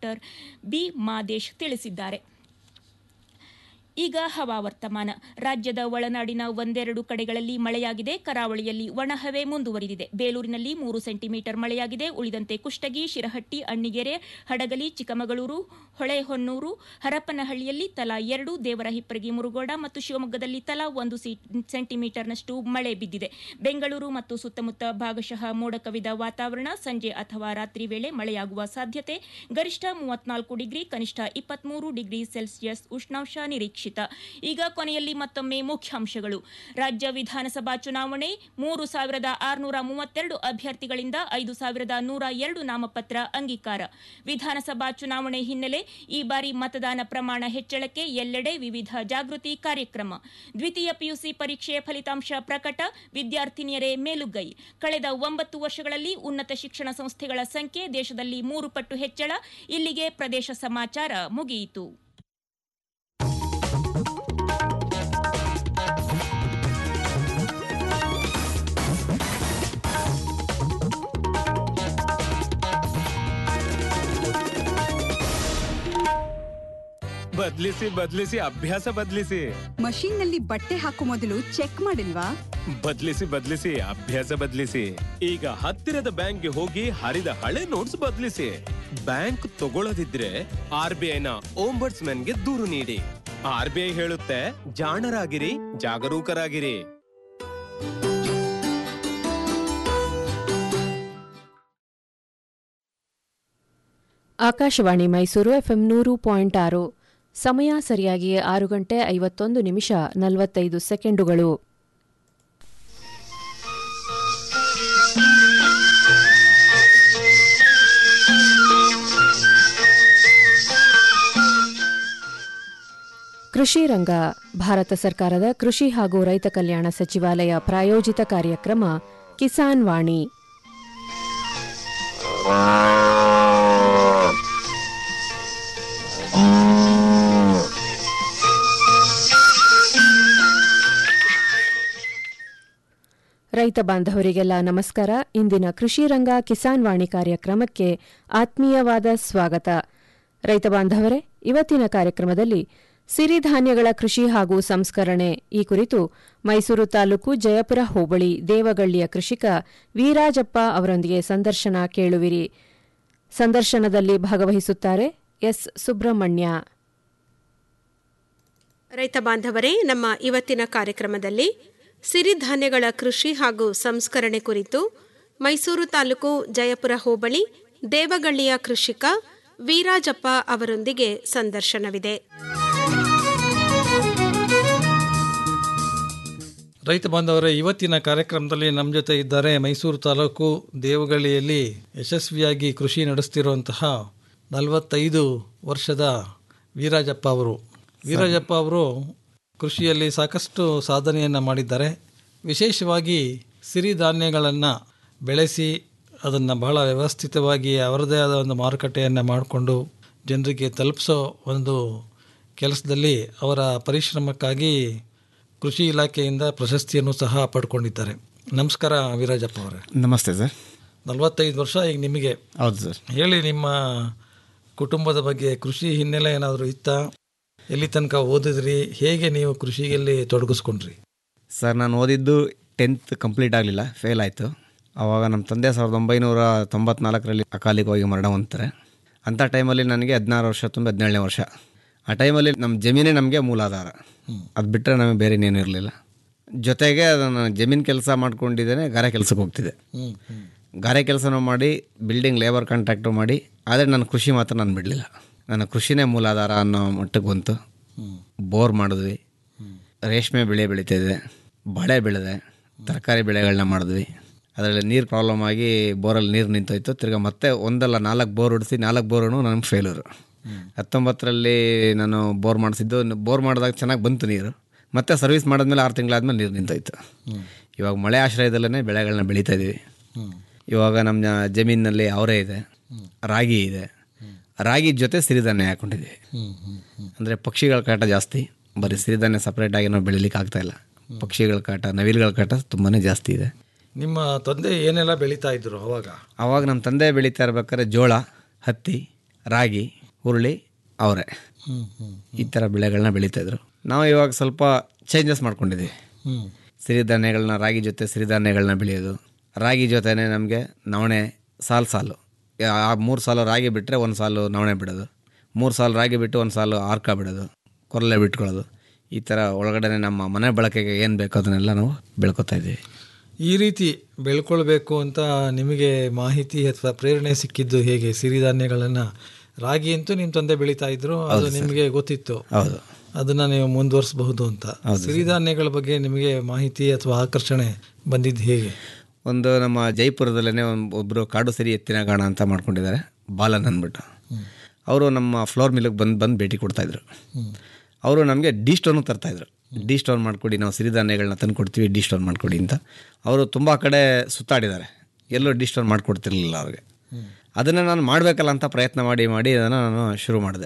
Doctor B Madesh ತಿಳಿಸಿದ್ದಾರೆ ಈಗ ಹವಾವರ್ತಮಾನ ರಾಜ್ಯದ ಒಳನಾಡಿನ ಒಂದೆರಡು ಕಡೆಗಳಲ್ಲಿ ಮಳೆಯಾಗಿದೆ ಕರಾವಳಿಯಲ್ಲಿ ಒಣಹವೆ ಮುಂದುವರಿದಿದೆ ಬೇಲೂರಿನಲ್ಲಿ ಮೂರು ಸೆಂಟಿಮೀಟರ್ ಮಳೆಯಾಗಿದೆ ಉಳಿದಂತೆ ಕುಷ್ಟಗಿ ಶಿರಹಟ್ಟಿ ಅಣ್ಣಿಗೆರೆ ಹಡಗಲಿ ಚಿಕ್ಕಮಗಳೂರು ಹೊಳೆಹೊನ್ನೂರು ಹರಪನಹಳ್ಳಿಯಲ್ಲಿ ತಲಾ ಎರಡು ದೇವರಹಿಪ್ಪರಗಿ ಮುರುಗೋಡ ಮತ್ತು ಶಿವಮೊಗ್ಗದಲ್ಲಿ ತಲಾ ಒಂದು ಸೆಂಟಿಮೀಟರ್ನಷ್ಟು ಮಳೆ ಬಿದ್ದಿದೆ ಬೆಂಗಳೂರು ಮತ್ತು ಸುತ್ತಮುತ್ತ ಭಾಗಶಃ ಮೋಡ ಕವಿದ ವಾತಾವರಣ ಸಂಜೆ ಅಥವಾ ರಾತ್ರಿ ವೇಳೆ ಮಳೆಯಾಗುವ ಸಾಧ್ಯತೆ ಗರಿಷ್ಠ ಮೂವತ್ನಾಲ್ಕು ಡಿಗ್ರಿ ಕನಿಷ್ಠ ಇಪ್ಪತ್ಮೂರು ಡಿಗ್ರಿ ಸೆಲ್ಸಿಯಸ್ ಉಷ್ಣಾಂಶ ನಿರೀಕ್ಷಿತ ಈಗ ಕೊನೆಯಲ್ಲಿ ಮತ್ತೊಮ್ಮೆ ಮುಖ್ಯಾಂಶಗಳು ರಾಜ್ಯ ವಿಧಾನಸಭಾ ಚುನಾವಣೆ ಮೂರು ಸಾವಿರದ ಆರುನೂರ ಮೂವತ್ತೆರಡು ಅಭ್ಯರ್ಥಿಗಳಿಂದ ಐದು ಸಾವಿರದ ನೂರ ಎರಡು ನಾಮಪತ್ರ ಅಂಗೀಕಾರ ವಿಧಾನಸಭಾ ಚುನಾವಣೆ ಹಿನ್ನೆಲೆ ಈ ಬಾರಿ ಮತದಾನ ಪ್ರಮಾಣ ಹೆಚ್ಚಳಕ್ಕೆ ಎಲ್ಲೆಡೆ ವಿವಿಧ ಜಾಗೃತಿ ಕಾರ್ಯಕ್ರಮ ದ್ವಿತೀಯ ಪಿಯುಸಿ ಪರೀಕ್ಷೆಯ ಫಲಿತಾಂಶ ಪ್ರಕಟ ವಿದ್ಯಾರ್ಥಿನಿಯರೇ ಮೇಲುಗೈ ಕಳೆದ ಒಂಬತ್ತು ವರ್ಷಗಳಲ್ಲಿ ಉನ್ನತ ಶಿಕ್ಷಣ ಸಂಸ್ಥೆಗಳ ಸಂಖ್ಯೆ ದೇಶದಲ್ಲಿ ಮೂರು ಪಟ್ಟು ಹೆಚ್ಚಳ ಇಲ್ಲಿಗೆ ಪ್ರದೇಶ ಸಮಾಚಾರ ಮುಗಿಯಿತು ಬದ್ಲಿಸಿ ಬದ್ಲಿಸಿ ಅಭ್ಯಾಸ ಬದ್ಲಿಸಿ ಮಷೀನ್ ನಲ್ಲಿ ಬಟ್ಟೆ ಹಾಕೋ ಮೊದಲು ಚೆಕ್ ಮಾಡಿಲ್ವಾ ಬದ್ಲಿಸಿ ಬದ್ಲಿಸಿ ಅಭ್ಯಾಸ ಬದ್ಲಿಸಿ ಈಗ ಹತ್ತಿರದ ಬ್ಯಾಂಕ್ಗೆ ಹೋಗಿ ಹರಿದ ಹಳೆ ನೋಟ್ಸ್ ಬದ್ಲಿಸಿ ಬ್ಯಾಂಕ್ ತಗೊಳ್ಳದಿದ್ರೆ ಆರ್ ಬಿ ಐನ ಓಂಬರ್ಟ್ಸ್ ಗೆ ದೂರು ನೀಡಿ ಆರ್ ಬಿ ಐ ಹೇಳುತ್ತೆ ಜಾಣರಾಗಿರಿ ಜಾಗರೂಕರಾಗಿರಿ ಆಕಾಶವಾಣಿ ಮೈಸೂರು ಎಫ್ಎಂ ನೂರು ಪಾಯಿಂಟ್ ಆರು ಸಮಯ ಸರಿಯಾಗಿ ಆರು ಗಂಟೆ ಐವತ್ತೊಂದು ನಿಮಿಷ ನಲವತ್ತೈದು ಸೆಕೆಂಡುಗಳು ಕೃಷಿ ರಂಗ ಭಾರತ ಸರ್ಕಾರದ ಕೃಷಿ ಹಾಗೂ ರೈತ ಕಲ್ಯಾಣ ಸಚಿವಾಲಯ ಪ್ರಾಯೋಜಿತ ಕಾರ್ಯಕ್ರಮ ಕಿಸಾನ್ ವಾಣಿ ರೈತ ಬಾಂಧವರಿಗೆಲ್ಲ ನಮಸ್ಕಾರ ಇಂದಿನ ಕೃಷಿ ರಂಗ ಕಿಸಾನ್ ವಾಣಿ ಕಾರ್ಯಕ್ರಮಕ್ಕೆ ಆತ್ಮೀಯವಾದ ಸ್ವಾಗತ ರೈತ ಬಾಂಧವರೇ ಇವತ್ತಿನ ಕಾರ್ಯಕ್ರಮದಲ್ಲಿ ಸಿರಿಧಾನ್ಯಗಳ ಕೃಷಿ ಹಾಗೂ ಸಂಸ್ಕರಣೆ ಈ ಕುರಿತು ಮೈಸೂರು ತಾಲೂಕು ಜಯಪುರ ಹೋಬಳಿ ದೇವಗಳ್ಳಿಯ ಕೃಷಿಕ ವೀರಾಜಪ್ಪ ಅವರೊಂದಿಗೆ ಸಂದರ್ಶನ ಕೇಳುವಿರಿ ಸಂದರ್ಶನದಲ್ಲಿ ಭಾಗವಹಿಸುತ್ತಾರೆ ಎಸ್ ಸುಬ್ರಹ್ಮಣ್ಯ ರೈತ ಬಾಂಧವರೇ ನಮ್ಮ ಇವತ್ತಿನ ಕಾರ್ಯಕ್ರಮದಲ್ಲಿ ಸಿರಿಧಾನ್ಯಗಳ ಕೃಷಿ ಹಾಗೂ ಸಂಸ್ಕರಣೆ ಕುರಿತು ಮೈಸೂರು ತಾಲೂಕು ಜಯಪುರ ಹೋಬಳಿ ದೇವಗಳ್ಳಿಯ ಕೃಷಿಕ ವೀರಾಜಪ್ಪ ಅವರೊಂದಿಗೆ ಸಂದರ್ಶನವಿದೆ ರೈತ ಬಾಂಧವರೇ ಇವತ್ತಿನ ಕಾರ್ಯಕ್ರಮದಲ್ಲಿ ನಮ್ಮ ಜೊತೆ ಇದ್ದಾರೆ ಮೈಸೂರು ತಾಲೂಕು ದೇವಗಳ್ಳಿಯಲ್ಲಿ ಯಶಸ್ವಿಯಾಗಿ ಕೃಷಿ ನಡೆಸ್ತಿರುವಂತಹ ನಲವತ್ತೈದು ವರ್ಷದ ವೀರಾಜಪ್ಪ ಅವರು ವೀರಾಜಪ್ಪ ಅವರು ಕೃಷಿಯಲ್ಲಿ ಸಾಕಷ್ಟು ಸಾಧನೆಯನ್ನು ಮಾಡಿದ್ದಾರೆ ವಿಶೇಷವಾಗಿ ಸಿರಿಧಾನ್ಯಗಳನ್ನು ಬೆಳೆಸಿ ಅದನ್ನು ಬಹಳ ವ್ಯವಸ್ಥಿತವಾಗಿ ಅವರದೇ ಆದ ಒಂದು ಮಾರುಕಟ್ಟೆಯನ್ನು ಮಾಡಿಕೊಂಡು ಜನರಿಗೆ ತಲುಪಿಸೋ ಒಂದು ಕೆಲಸದಲ್ಲಿ ಅವರ ಪರಿಶ್ರಮಕ್ಕಾಗಿ ಕೃಷಿ ಇಲಾಖೆಯಿಂದ ಪ್ರಶಸ್ತಿಯನ್ನು ಸಹ ಪಡ್ಕೊಂಡಿದ್ದಾರೆ ನಮಸ್ಕಾರ ವೀರಾಜಪ್ಪ ಅವರೇ ನಮಸ್ತೆ ಸರ್ ನಲವತ್ತೈದು ವರ್ಷ ಈಗ ನಿಮಗೆ ಹೌದು ಸರ್ ಹೇಳಿ ನಿಮ್ಮ ಕುಟುಂಬದ ಬಗ್ಗೆ ಕೃಷಿ ಹಿನ್ನೆಲೆ ಏನಾದರೂ ಇತ್ತಾ ಎಲ್ಲಿ ತನಕ ಓದಿದ್ರಿ ಹೇಗೆ ನೀವು ಕೃಷಿಯಲ್ಲಿ ತೊಡಗಿಸ್ಕೊಂಡ್ರಿ ಸರ್ ನಾನು ಓದಿದ್ದು ಟೆಂತ್ ಕಂಪ್ಲೀಟ್ ಆಗಲಿಲ್ಲ ಫೇಲ್ ಆಯಿತು ಆವಾಗ ನಮ್ಮ ತಂದೆ ಸಾವಿರದ ಒಂಬೈನೂರ ತೊಂಬತ್ನಾಲ್ಕರಲ್ಲಿ ಅಕಾಲಿಕವಾಗಿ ಮರಣ ಹೊಂದ್ತಾರೆ ಅಂಥ ಟೈಮಲ್ಲಿ ನನಗೆ ಹದಿನಾರು ವರ್ಷ ತುಂಬ ಹದಿನೇಳನೇ ವರ್ಷ ಆ ಟೈಮಲ್ಲಿ ನಮ್ಮ ಜಮೀನೇ ನಮಗೆ ಮೂಲಾಧಾರ ಅದು ಬಿಟ್ಟರೆ ನಮಗೆ ಬೇರೆ ಇನ್ನೇನು ಇರಲಿಲ್ಲ ಜೊತೆಗೆ ನಾನು ಜಮೀನು ಕೆಲಸ ಮಾಡ್ಕೊಂಡಿದ್ದೇನೆ ಗಾರೆ ಕೆಲಸಕ್ಕೆ ಹೋಗ್ತಿದ್ದೆ ಗಾರೆ ಕೆಲಸನೂ ಮಾಡಿ ಬಿಲ್ಡಿಂಗ್ ಲೇಬರ್ ಕಾಂಟ್ರಾಕ್ಟು ಮಾಡಿ ಆದರೆ ನನ್ನ ಕೃಷಿ ಮಾತ್ರ ನಾನು ಬಿಡಲಿಲ್ಲ ನನ್ನ ಕೃಷಿನೇ ಮೂಲಾಧಾರ ಅನ್ನೋ ಮಟ್ಟಕ್ಕೆ ಬಂತು ಬೋರ್ ಮಾಡಿದ್ವಿ ರೇಷ್ಮೆ ಬೆಳೆ ಬೆಳೀತಿದ್ದೆ ಬಾಳೆ ಬೆಳೆದೆ ತರಕಾರಿ ಬೆಳೆಗಳನ್ನ ಮಾಡಿದ್ವಿ ಅದರಲ್ಲಿ ನೀರು ಪ್ರಾಬ್ಲಮ್ ಆಗಿ ಬೋರಲ್ಲಿ ನೀರು ನಿಂತೋಯ್ತು ತಿರ್ಗಾ ಮತ್ತೆ ಒಂದಲ್ಲ ನಾಲ್ಕು ಬೋರ್ ಹೊಡಿಸಿ ನಾಲ್ಕು ಬೋರು ನನಗೆ ಫೇಲರು ಹತ್ತೊಂಬತ್ತರಲ್ಲಿ ನಾನು ಬೋರ್ ಮಾಡಿಸಿದ್ದು ಬೋರ್ ಮಾಡಿದಾಗ ಚೆನ್ನಾಗಿ ಬಂತು ನೀರು ಮತ್ತೆ ಸರ್ವಿಸ್ ಮಾಡಿದ್ಮೇಲೆ ಆರು ತಿಂಗಳಾದ್ಮೇಲೆ ನೀರು ನಿಂತೋಯ್ತು ಇವಾಗ ಮಳೆ ಆಶ್ರಯದಲ್ಲೇ ಬೆಳೆಗಳನ್ನ ಬೆಳೀತಾ ಇದ್ದೀವಿ ಇವಾಗ ನಮ್ಮ ಜಮೀನಿನಲ್ಲಿ ಅವರೇ ಇದೆ ರಾಗಿ ಇದೆ ರಾಗಿ ಜೊತೆ ಸಿರಿಧಾನ್ಯ ಹಾಕೊಂಡಿದ್ದೀವಿ ಅಂದರೆ ಪಕ್ಷಿಗಳ ಕಾಟ ಜಾಸ್ತಿ ಬರೀ ಸಿರಿಧಾನ್ಯ ಸಪ್ರೇಟಾಗಿ ನಾವು ಬೆಳಿಲಿಕ್ಕೆ ಆಗ್ತಾ ಇಲ್ಲ ಪಕ್ಷಿಗಳ ಕಾಟ ನವಿಲುಗಳ ಕಾಟ ತುಂಬಾ ಜಾಸ್ತಿ ಇದೆ ನಿಮ್ಮ ತಂದೆ ಏನೆಲ್ಲ ಬೆಳೀತಾ ಇದ್ರು ಅವಾಗ ಆವಾಗ ನಮ್ಮ ತಂದೆ ಬೆಳೀತಾ ಇರ್ಬೇಕಾದ್ರೆ ಜೋಳ ಹತ್ತಿ ರಾಗಿ ಹುರುಳಿ ಅವರೆ ಹ್ಮ್ ಹ್ಮ್ ಈ ಥರ ಬೆಳೆಗಳನ್ನ ಬೆಳೀತಾಯಿದ್ರು ನಾವು ಇವಾಗ ಸ್ವಲ್ಪ ಚೇಂಜಸ್ ಮಾಡ್ಕೊಂಡಿದ್ದೀವಿ ಹ್ಮ್ ಸಿರಿಧಾನ್ಯಗಳನ್ನ ರಾಗಿ ಜೊತೆ ಸಿರಿಧಾನ್ಯಗಳನ್ನ ಬೆಳೆಯೋದು ರಾಗಿ ಜೊತೆನೇ ನಮಗೆ ನವಣೆ ಸಾಲು ಸಾಲು ಆ ಮೂರು ಸಾಲು ರಾಗಿ ಬಿಟ್ಟರೆ ಒಂದು ಸಾಲು ನವಣೆ ಬಿಡೋದು ಮೂರು ಸಾಲು ರಾಗಿ ಬಿಟ್ಟು ಒಂದು ಸಾಲು ಆರ್ಕ ಬಿಡೋದು ಕೊರಲೆ ಬಿಟ್ಕೊಳ್ಳೋದು ಈ ಥರ ಒಳಗಡೆ ನಮ್ಮ ಮನೆ ಬಳಕೆಗೆ ಏನು ಬೇಕೋ ಅದನ್ನೆಲ್ಲ ನಾವು ಬೆಳ್ಕೊತಾ ಇದ್ದೀವಿ ಈ ರೀತಿ ಬೆಳ್ಕೊಳ್ಬೇಕು ಅಂತ ನಿಮಗೆ ಮಾಹಿತಿ ಅಥವಾ ಪ್ರೇರಣೆ ಸಿಕ್ಕಿದ್ದು ಹೇಗೆ ಸಿರಿಧಾನ್ಯಗಳನ್ನು ರಾಗಿ ಅಂತೂ ನಿಮ್ಮ ತಂದೆ ಬೆಳೀತಾ ಇದ್ರು ಅದು ನಿಮಗೆ ಗೊತ್ತಿತ್ತು ಹೌದು ಅದನ್ನ ನೀವು ಮುಂದುವರಿಸಬಹುದು ಅಂತ ಸಿರಿಧಾನ್ಯಗಳ ಬಗ್ಗೆ ನಿಮಗೆ ಮಾಹಿತಿ ಅಥವಾ ಆಕರ್ಷಣೆ ಬಂದಿದ್ದು ಹೇಗೆ ಒಂದು ನಮ್ಮ ಜೈಪುರದಲ್ಲೇ ಒಂದು ಒಬ್ಬರು ಕಾಡು ಸಿರಿ ಎತ್ತಿನ ಗಾಣ ಅಂತ ಮಾಡ್ಕೊಂಡಿದ್ದಾರೆ ಬಾಲನ್ ಅಂದ್ಬಿಟ್ಟು ಅವರು ನಮ್ಮ ಫ್ಲೋರ್ ಮಿಲ್ಗೆ ಬಂದು ಬಂದು ಭೇಟಿ ಕೊಡ್ತಾಯಿದ್ರು ಅವರು ನಮಗೆ ಡಿ ಸ್ಟೋನು ತರ್ತಾಯಿದ್ರು ಡಿ ಸ್ಟೋನ್ ಮಾಡಿಕೊಡಿ ನಾವು ಸಿರಿಧಾನ್ಯಗಳನ್ನ ತಂದು ಕೊಡ್ತೀವಿ ಡಿ ಸ್ಟೋನ್ ಮಾಡಿಕೊಡಿ ಅಂತ ಅವರು ತುಂಬ ಕಡೆ ಸುತ್ತಾಡಿದ್ದಾರೆ ಎಲ್ಲೂ ಡಿ ಸ್ಟೋನ್ ಮಾಡಿಕೊಡ್ತಿರ್ಲಿಲ್ಲ ಅವ್ರಿಗೆ ಅದನ್ನು ನಾನು ಮಾಡಬೇಕಲ್ಲ ಅಂತ ಪ್ರಯತ್ನ ಮಾಡಿ ಮಾಡಿ ಅದನ್ನು ನಾನು ಶುರು ಮಾಡಿದೆ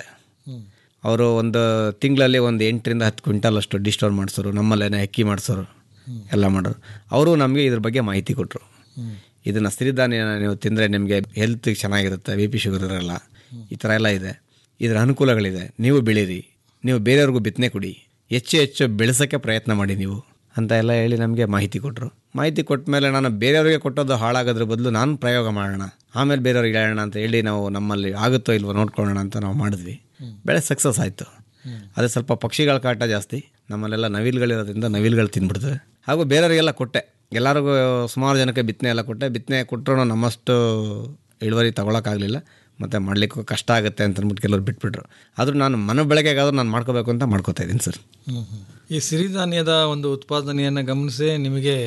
ಅವರು ಒಂದು ತಿಂಗಳಲ್ಲಿ ಒಂದು ಎಂಟರಿಂದ ಹತ್ತು ಕ್ವಿಂಟಲ್ ಅಷ್ಟು ಡಿ ಸ್ಟೋನ್ ಮಾಡಿಸೋರು ನಮ್ಮಲ್ಲೇ ಅಕ್ಕಿ ಮಾಡಿಸೋರು ಎಲ್ಲ ಮಾಡೋರು ಅವರು ನಮಗೆ ಇದ್ರ ಬಗ್ಗೆ ಮಾಹಿತಿ ಕೊಟ್ಟರು ಇದನ್ನು ಸಿರಿಧಾನ್ಯ ನೀವು ತಿಂದರೆ ನಿಮಗೆ ಹೆಲ್ತಿಗೆ ಚೆನ್ನಾಗಿರುತ್ತೆ ಬಿ ಪಿ ಶುಗರ್ ಇರಲ್ಲ ಈ ಥರ ಎಲ್ಲ ಇದೆ ಇದರ ಅನುಕೂಲಗಳಿದೆ ನೀವು ಬೆಳೀರಿ ನೀವು ಬೇರೆಯವ್ರಿಗೂ ಬಿತ್ತನೆ ಕೊಡಿ ಹೆಚ್ಚು ಹೆಚ್ಚು ಬೆಳೆಸೋಕ್ಕೆ ಪ್ರಯತ್ನ ಮಾಡಿ ನೀವು ಅಂತ ಎಲ್ಲ ಹೇಳಿ ನಮಗೆ ಮಾಹಿತಿ ಕೊಟ್ಟರು ಮಾಹಿತಿ ಕೊಟ್ಟ ಮೇಲೆ ನಾನು ಬೇರೆಯವ್ರಿಗೆ ಕೊಟ್ಟದ್ದು ಹಾಳಾಗೋದ್ರ ಬದಲು ನಾನು ಪ್ರಯೋಗ ಮಾಡೋಣ ಆಮೇಲೆ ಬೇರೆಯವ್ರಿಗೆ ಹೇಳೋಣ ಅಂತ ಹೇಳಿ ನಾವು ನಮ್ಮಲ್ಲಿ ಆಗುತ್ತೋ ಇಲ್ವೋ ನೋಡ್ಕೊಳ್ಳೋಣ ಅಂತ ನಾವು ಮಾಡಿದ್ವಿ ಬೆಳೆ ಸಕ್ಸಸ್ ಆಯಿತು ಅದೇ ಸ್ವಲ್ಪ ಪಕ್ಷಿಗಳ ಕಾಟ ಜಾಸ್ತಿ ನಮ್ಮಲ್ಲೆಲ್ಲ ನವಿಲುಗಳಿರೋದ್ರಿಂದ ನವಿಲುಗಳು ತಿಂದ್ಬಿಡ್ತದೆ ಹಾಗೂ ಬೇರೆಯವರಿಗೆಲ್ಲ ಕೊಟ್ಟೆ ಎಲ್ಲರಿಗೂ ಸುಮಾರು ಜನಕ್ಕೆ ಬಿತ್ತನೆ ಎಲ್ಲ ಕೊಟ್ಟೆ ಬಿತ್ತನೆ ಕೊಟ್ಟರು ನಮ್ಮಷ್ಟು ಇಳುವರಿ ತಗೊಳಕ್ಕಾಗಲಿಲ್ಲ ಮತ್ತು ಮಾಡಲಿಕ್ಕೂ ಕಷ್ಟ ಆಗುತ್ತೆ ಅಂತ ಅಂದ್ಬಿಟ್ಟು ಕೆಲವ್ರು ಬಿಟ್ಬಿಟ್ರು ಆದರೂ ನಾನು ಮನೆ ಬೆಳಗ್ಗೆಗಾದ್ರೂ ನಾನು ಮಾಡ್ಕೋಬೇಕು ಅಂತ ಮಾಡ್ಕೋತಾ ಇದ್ದೀನಿ ಸರ್ ಈ ಸಿರಿಧಾನ್ಯದ ಒಂದು ಉತ್ಪಾದನೆಯನ್ನು ಗಮನಿಸಿ ನಿಮಗೆ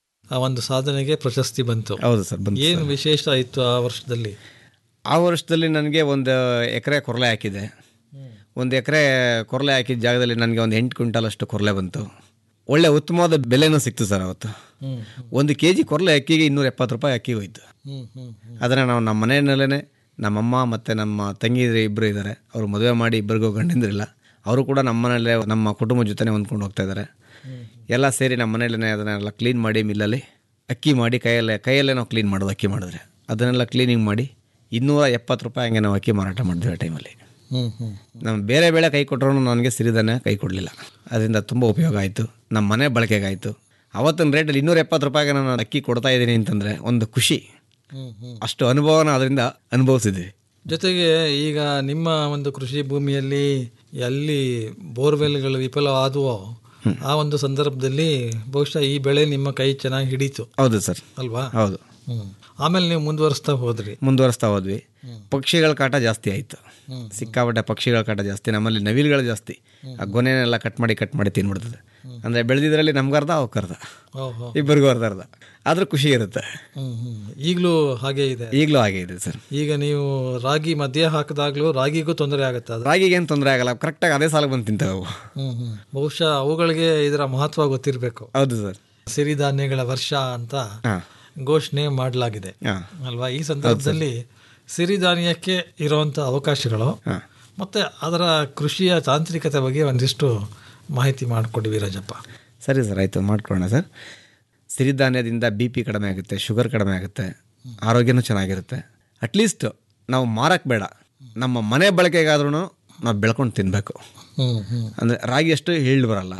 ಆ ಒಂದು ಸಾಧನೆಗೆ ಪ್ರಶಸ್ತಿ ಬಂತು ಹೌದು ಸರ್ ಬಂದು ಏನು ವಿಶೇಷ ಇತ್ತು ಆ ವರ್ಷದಲ್ಲಿ ಆ ವರ್ಷದಲ್ಲಿ ನನಗೆ ಒಂದು ಎಕರೆ ಕೊರಲೆ ಹಾಕಿದೆ ಒಂದು ಎಕರೆ ಕೊರಲೆ ಹಾಕಿದ ಜಾಗದಲ್ಲಿ ನನಗೆ ಒಂದು ಎಂಟು ಕ್ವಿಂಟಲ್ ಅಷ್ಟು ಕೊರಲೆ ಬಂತು ಒಳ್ಳೆ ಉತ್ತಮವಾದ ಬೆಲೆನೂ ಸಿಕ್ತು ಸರ್ ಅವತ್ತು ಒಂದು ಕೆ ಜಿ ಕೊರಲೆ ಅಕ್ಕಿಗೆ ಇನ್ನೂರ ಎಪ್ಪತ್ತು ರೂಪಾಯಿ ಅಕ್ಕಿ ಹೋಯ್ತು ಅದನ್ನು ನಾವು ನಮ್ಮ ಮನೆಯಲ್ಲೇ ನಮ್ಮಮ್ಮ ಮತ್ತು ನಮ್ಮ ತಂಗಿ ಇಬ್ಬರು ಇದ್ದಾರೆ ಅವರು ಮದುವೆ ಮಾಡಿ ಇಬ್ಬರಿಗೂ ಗಂಡಂದಿರಿಲ್ಲ ಅವರು ಕೂಡ ನಮ್ಮ ಮನೆಯಲ್ಲೇ ನಮ್ಮ ಕುಟುಂಬದ ಜೊತೆನೇ ಹೊಂದ್ಕೊಂಡು ಹೋಗ್ತಾ ಇದ್ದಾರೆ ಎಲ್ಲ ಸೇರಿ ನಮ್ಮ ಮನೆಯಲ್ಲೇ ಅದನ್ನೆಲ್ಲ ಕ್ಲೀನ್ ಮಾಡಿ ಮಿಲ್ಲಲ್ಲಿ ಅಕ್ಕಿ ಮಾಡಿ ಕೈಯಲ್ಲೇ ಕೈಯಲ್ಲೇ ನಾವು ಕ್ಲೀನ್ ಮಾಡೋದು ಅಕ್ಕಿ ಮಾಡಿದ್ರೆ ಅದನ್ನೆಲ್ಲ ಕ್ಲೀನಿಂಗ್ ಮಾಡಿ ಇನ್ನೂರ ಎಪ್ಪತ್ತು ರೂಪಾಯಿ ಹಂಗೆ ನಾವು ಅಕ್ಕಿ ಮಾರಾಟ ಮಾಡಿದ್ವಿ ಆ ಟೈಮಲ್ಲಿ ಹ್ಮ್ ಹ್ಮ್ ನಮ್ಮ ಬೇರೆ ಬೆಳೆ ಕೈ ಕೊಟ್ಟರು ನನಗೆ ಸಿರಿಧಾನ್ಯ ಕೈ ಕೊಡಲಿಲ್ಲ ಅದರಿಂದ ತುಂಬ ಉಪಯೋಗ ಆಯಿತು ನಮ್ಮ ಮನೆ ಬಳಕೆಗಾಯಿತು ಅವತ್ತಿನ ರೇಟಲ್ಲಿ ಇನ್ನೂರ ಎಪ್ಪತ್ತು ರೂಪಾಯಿಗೆ ನಾನು ಅಕ್ಕಿ ಕೊಡ್ತಾ ಇದ್ದೀನಿ ಅಂತಂದರೆ ಒಂದು ಖುಷಿ ಅಷ್ಟು ಅನುಭವನ ಅದರಿಂದ ಅನುಭವಿಸಿದ್ವಿ ಜೊತೆಗೆ ಈಗ ನಿಮ್ಮ ಒಂದು ಕೃಷಿ ಭೂಮಿಯಲ್ಲಿ ಎಲ್ಲಿ ಬೋರ್ವೆಲ್ಗಳು ವಿಫಲವಾದವೋ ಆ ಒಂದು ಸಂದರ್ಭದಲ್ಲಿ ಬಹುಶಃ ಈ ಬೆಳೆ ನಿಮ್ಮ ಕೈ ಚೆನ್ನಾಗಿ ಹಿಡೀತು ಹೌದು ಸರ್ ಅಲ್ವಾ ಹೌದು ಹ್ಮ್ ಆಮೇಲೆ ನೀವು ಮುಂದುವರಿಸ್ತಾ ಹೋದ್ರಿ ಮುಂದುವರಿಸ್ತಾ ಹೋದ್ವಿ ಪಕ್ಷಿಗಳ ಕಾಟ ಜಾಸ್ತಿ ಆಯಿತು ಸಿಕ್ಕಾಪಟ್ಟೆ ಪಕ್ಷಿಗಳ ಕಾಟ ಜಾಸ್ತಿ ನಮ್ಮಲ್ಲಿ ನವಿಲುಗಳು ಜಾಸ್ತಿ ಆ ಗೊನೆನೆಲ್ಲ ಕಟ್ ಮಾಡಿ ಕಟ್ ಮಾಡಿ ತಿನ್ಬಿಡ್ತದೆ ಅಂದರೆ ಬೆಳೆದಿದ್ರಲ್ಲಿ ನಮ್ಗರ್ಧ ಅವಕ್ಕರ್ಧ ಓಹೋ ಇಬ್ಬರಿಗೂ ಅರ್ಧ ಅರ್ಧ ಆದರೂ ಖುಷಿ ಇರುತ್ತೆ ಹ್ಮ್ ಹ್ಮ್ ಈಗಲೂ ಹಾಗೆ ಇದೆ ಈಗಲೂ ಹಾಗೆ ಇದೆ ಸರ್ ಈಗ ನೀವು ರಾಗಿ ಮಧ್ಯೆ ಹಾಕಿದಾಗ್ಲೂ ರಾಗಿಗೂ ತೊಂದರೆ ಆಗುತ್ತೆ ಅದು ರಾಗಿಗೆ ಏನು ತೊಂದರೆ ಆಗಲ್ಲ ಕರೆಕ್ಟಾಗಿ ಅದೇ ಸಾಲ ಬಂದು ತಿಂತವೆ ಅವು ಹ್ಮ್ ಹ್ಮ್ ಬಹುಶಃ ಅವುಗಳಿಗೆ ಇದರ ಮಹತ್ವ ಗೊತ್ತಿರಬೇಕು ಹೌದು ಸರ್ ಸಿರಿಧಾನ್ಯಗಳ ವರ್ಷ ಅಂತ ಹಾಂ ಘೋಷಣೆ ಮಾಡಲಾಗಿದೆ ಹಾಂ ಅಲ್ವಾ ಈ ಸಂದರ್ಭದಲ್ಲಿ ಸಿರಿಧಾನ್ಯಕ್ಕೆ ಇರುವಂಥ ಅವಕಾಶಗಳು ಹಾಂ ಮತ್ತೆ ಅದರ ಕೃಷಿಯ ತಾಂತ್ರಿಕತೆ ಬಗ್ಗೆ ಒಂದಿಷ್ಟು ಮಾಹಿತಿ ಮಾಡಿಕೊಡಿ ವೀರಜಪ್ಪ ಸರಿ ಸರ್ ಆಯಿತು ಮಾಡ್ಕೊಳ್ಳೋಣ ಸರ್ ಸಿರಿಧಾನ್ಯದಿಂದ ಬಿ ಪಿ ಕಡಿಮೆ ಆಗುತ್ತೆ ಶುಗರ್ ಕಡಿಮೆ ಆಗುತ್ತೆ ಆರೋಗ್ಯನೂ ಚೆನ್ನಾಗಿರುತ್ತೆ ಅಟ್ಲೀಸ್ಟ್ ನಾವು ಮಾರಕ್ಕೆ ಬೇಡ ನಮ್ಮ ಮನೆ ಬಳಕೆಗಾದ್ರೂ ನಾವು ಬೆಳ್ಕೊಂಡು ತಿನ್ನಬೇಕು ಹ್ಮ್ ಹ್ಮ್ ಅಂದರೆ ರಾಗಿ ಅಷ್ಟು ಹಿಳ್ಳು ಬರಲ್ಲ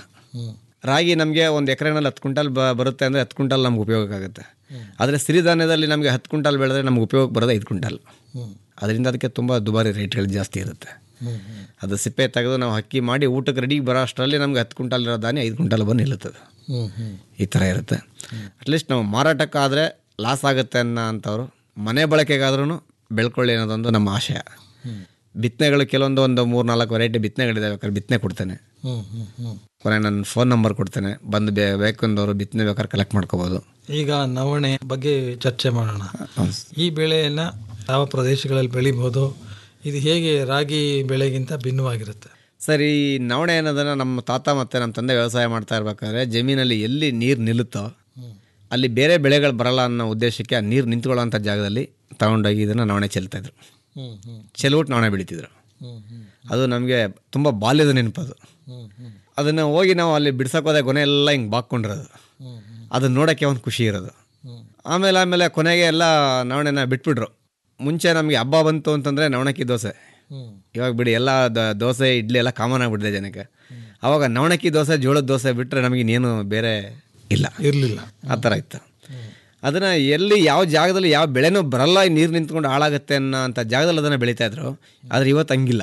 ರಾಗಿ ನಮಗೆ ಒಂದು ಎಕರೆನಲ್ಲಿ ಹತ್ತು ಕ್ವಿಂಟಲ್ ಬ ಬರುತ್ತೆ ಅಂದರೆ ಹತ್ತು ಕ್ವಿಂಟಲ್ ನಮ್ಗೆ ಉಪಯೋಗಕ್ಕಾಗುತ್ತೆ ಆದರೆ ಸಿರಿಧಾನ್ಯದಲ್ಲಿ ನಮಗೆ ಹತ್ತು ಕ್ವಿಂಟಲ್ ಬೆಳೆದ್ರೆ ನಮ್ಗೆ ಉಪಯೋಗಕ್ಕೆ ಬರೋದು ಐದು ಕ್ವಿಂಟಲ್ ಅದರಿಂದ ಅದಕ್ಕೆ ತುಂಬ ದುಬಾರಿ ರೇಟ್ಗಳು ಜಾಸ್ತಿ ಇರುತ್ತೆ ಅದು ಸಿಪ್ಪೆ ತೆಗೆದು ನಾವು ಅಕ್ಕಿ ಮಾಡಿ ಊಟಕ್ಕೆ ರೆಡಿ ಬರೋ ಅಷ್ಟರಲ್ಲಿ ನಮ್ಗೆ ಹತ್ತು ಕ್ವಿಂಟಲ್ ಇರೋ ಧಾನ್ಯ ಐದು ಕ್ವಿಂಟಲ್ ಬಂದು ನಿಲ್ಲುತ್ತದೆ ಹ್ಮ್ ಹ್ಮ್ ಈ ಥರ ಇರುತ್ತೆ ಅಟ್ಲೀಸ್ಟ್ ನಾವು ಮಾರಾಟಕ್ಕಾದರೆ ಲಾಸ್ ಆಗುತ್ತೆ ಅನ್ನೋ ಅಂಥವ್ರು ಮನೆ ಬಳಕೆಗಾದ್ರೂ ಬೆಳ್ಕೊಳ್ಳಿ ಅನ್ನೋದೊಂದು ನಮ್ಮ ಆಶಯ ಬಿತ್ತನೆಗಳು ಕೆಲವೊಂದು ಒಂದು ಮೂರು ನಾಲ್ಕು ವೆರೈಟಿ ಬಿತ್ತನೆಗಳಿದೆ ಬೇಕಾದ್ರೆ ಬಿತ್ತನೆ ಕೊಡ್ತೇನೆ ಹ್ಮ್ ಹ್ಮ್ ಹ್ಮ್ ಕೊನೆ ನನ್ನ ಫೋನ್ ನಂಬರ್ ಕೊಡ್ತೇನೆ ಬಂದು ಬೇ ಬೇಕಂದವರು ಬಿತ್ತನೆ ಬೇಕಾದ್ರೆ ಕಲೆಕ್ಟ್ ಮಾಡ್ಕೋಬೋದು ಈಗ ನವಣೆ ಬಗ್ಗೆ ಚರ್ಚೆ ಮಾಡೋಣ ಈ ಬೆಳೆಯನ್ನು ಯಾವ ಪ್ರದೇಶಗಳಲ್ಲಿ ಬೆಳಿಬೋದು ಇದು ಹೇಗೆ ರಾಗಿ ಬೆಳೆಗಿಂತ ಭಿನ್ನವಾಗಿರುತ್ತೆ ಸರ್ ಈ ನವಣೆ ಅನ್ನೋದನ್ನು ನಮ್ಮ ತಾತ ಮತ್ತು ನಮ್ಮ ತಂದೆ ವ್ಯವಸಾಯ ಮಾಡ್ತಾ ಇರ್ಬೇಕಾದ್ರೆ ಜಮೀನಲ್ಲಿ ಎಲ್ಲಿ ನೀರು ನಿಲ್ಲುತ್ತೋ ಅಲ್ಲಿ ಬೇರೆ ಬೆಳೆಗಳು ಬರಲ್ಲ ಅನ್ನೋ ಉದ್ದೇಶಕ್ಕೆ ಆ ನೀರು ನಿಂತ್ಕೊಳ್ಳೋಂಥ ಜಾಗದಲ್ಲಿ ತಗೊಂಡೋಗಿ ಇದನ್ನು ನವಣೆ ಚೆಲ್ತಾಯಿದ್ರು ಹ್ಮ್ ಹ್ಮ್ ಚೆಲ್ಬಿಟ್ಟು ನವಣೆ ಬೆಳಿತಿದ್ರು ಹ್ಮ್ ಹ್ಮ್ ಅದು ನಮಗೆ ತುಂಬ ಬಾಲ್ಯದ ನೆನಪದು ಹ್ಮ್ ಹ್ಮ್ ಅದನ್ನು ಹೋಗಿ ನಾವು ಅಲ್ಲಿ ಬಿಡ್ಸೋಕೋದೆ ಕೊನೆ ಎಲ್ಲ ಹಿಂಗೆ ಬಾಕ್ಕೊಂಡಿರೋದು ಹ್ಮ್ ಹ್ಮ್ ಅದನ್ನ ನೋಡೋಕ್ಕೆ ಒಂದು ಖುಷಿ ಇರೋದು ಹ್ಮ್ ಆಮೇಲೆ ಆಮೇಲೆ ಕೊನೆಗೆ ಎಲ್ಲ ನವಣೆನ ಬಿಟ್ಬಿಟ್ರು ಮುಂಚೆ ನಮಗೆ ಹಬ್ಬ ಬಂತು ಅಂತಂದರೆ ನವಣಕ್ಕಿ ದೋಸೆ ಇವಾಗ ಬಿಡಿ ಎಲ್ಲ ದ- ದೋಸೆ ಇಡ್ಲಿ ಎಲ್ಲ ಕಾಮನ್ ಆಗಿಬಿಟ್ಟಿದೆ ಜನಕ್ಕೆ ಅವಾಗ ನವಣಕ್ಕಿ ದೋಸೆ ಜೋಳದ ದೋಸೆ ಬಿಟ್ಟರೆ ನಮಗೆ ಇನ್ನೇನು ಬೇರೆ ಇಲ್ಲ ಇರಲಿಲ್ಲ ಆ ಥರ ಇತ್ತು ಅದನ್ನು ಎಲ್ಲಿ ಯಾವ ಜಾಗದಲ್ಲಿ ಯಾವ ಬೆಳೆನೂ ಬರಲ್ಲ ನೀರು ನಿಂತ್ಕೊಂಡು ಹಾಳಾಗುತ್ತೆ ಅನ್ನೋ ಅಂಥ ಜಾಗದಲ್ಲಿ ಅದನ್ನು ಬೆಳೀತಾ ಇದ್ರು ಆದರೆ ಇವತ್ತು ಹಂಗಿಲ್ಲ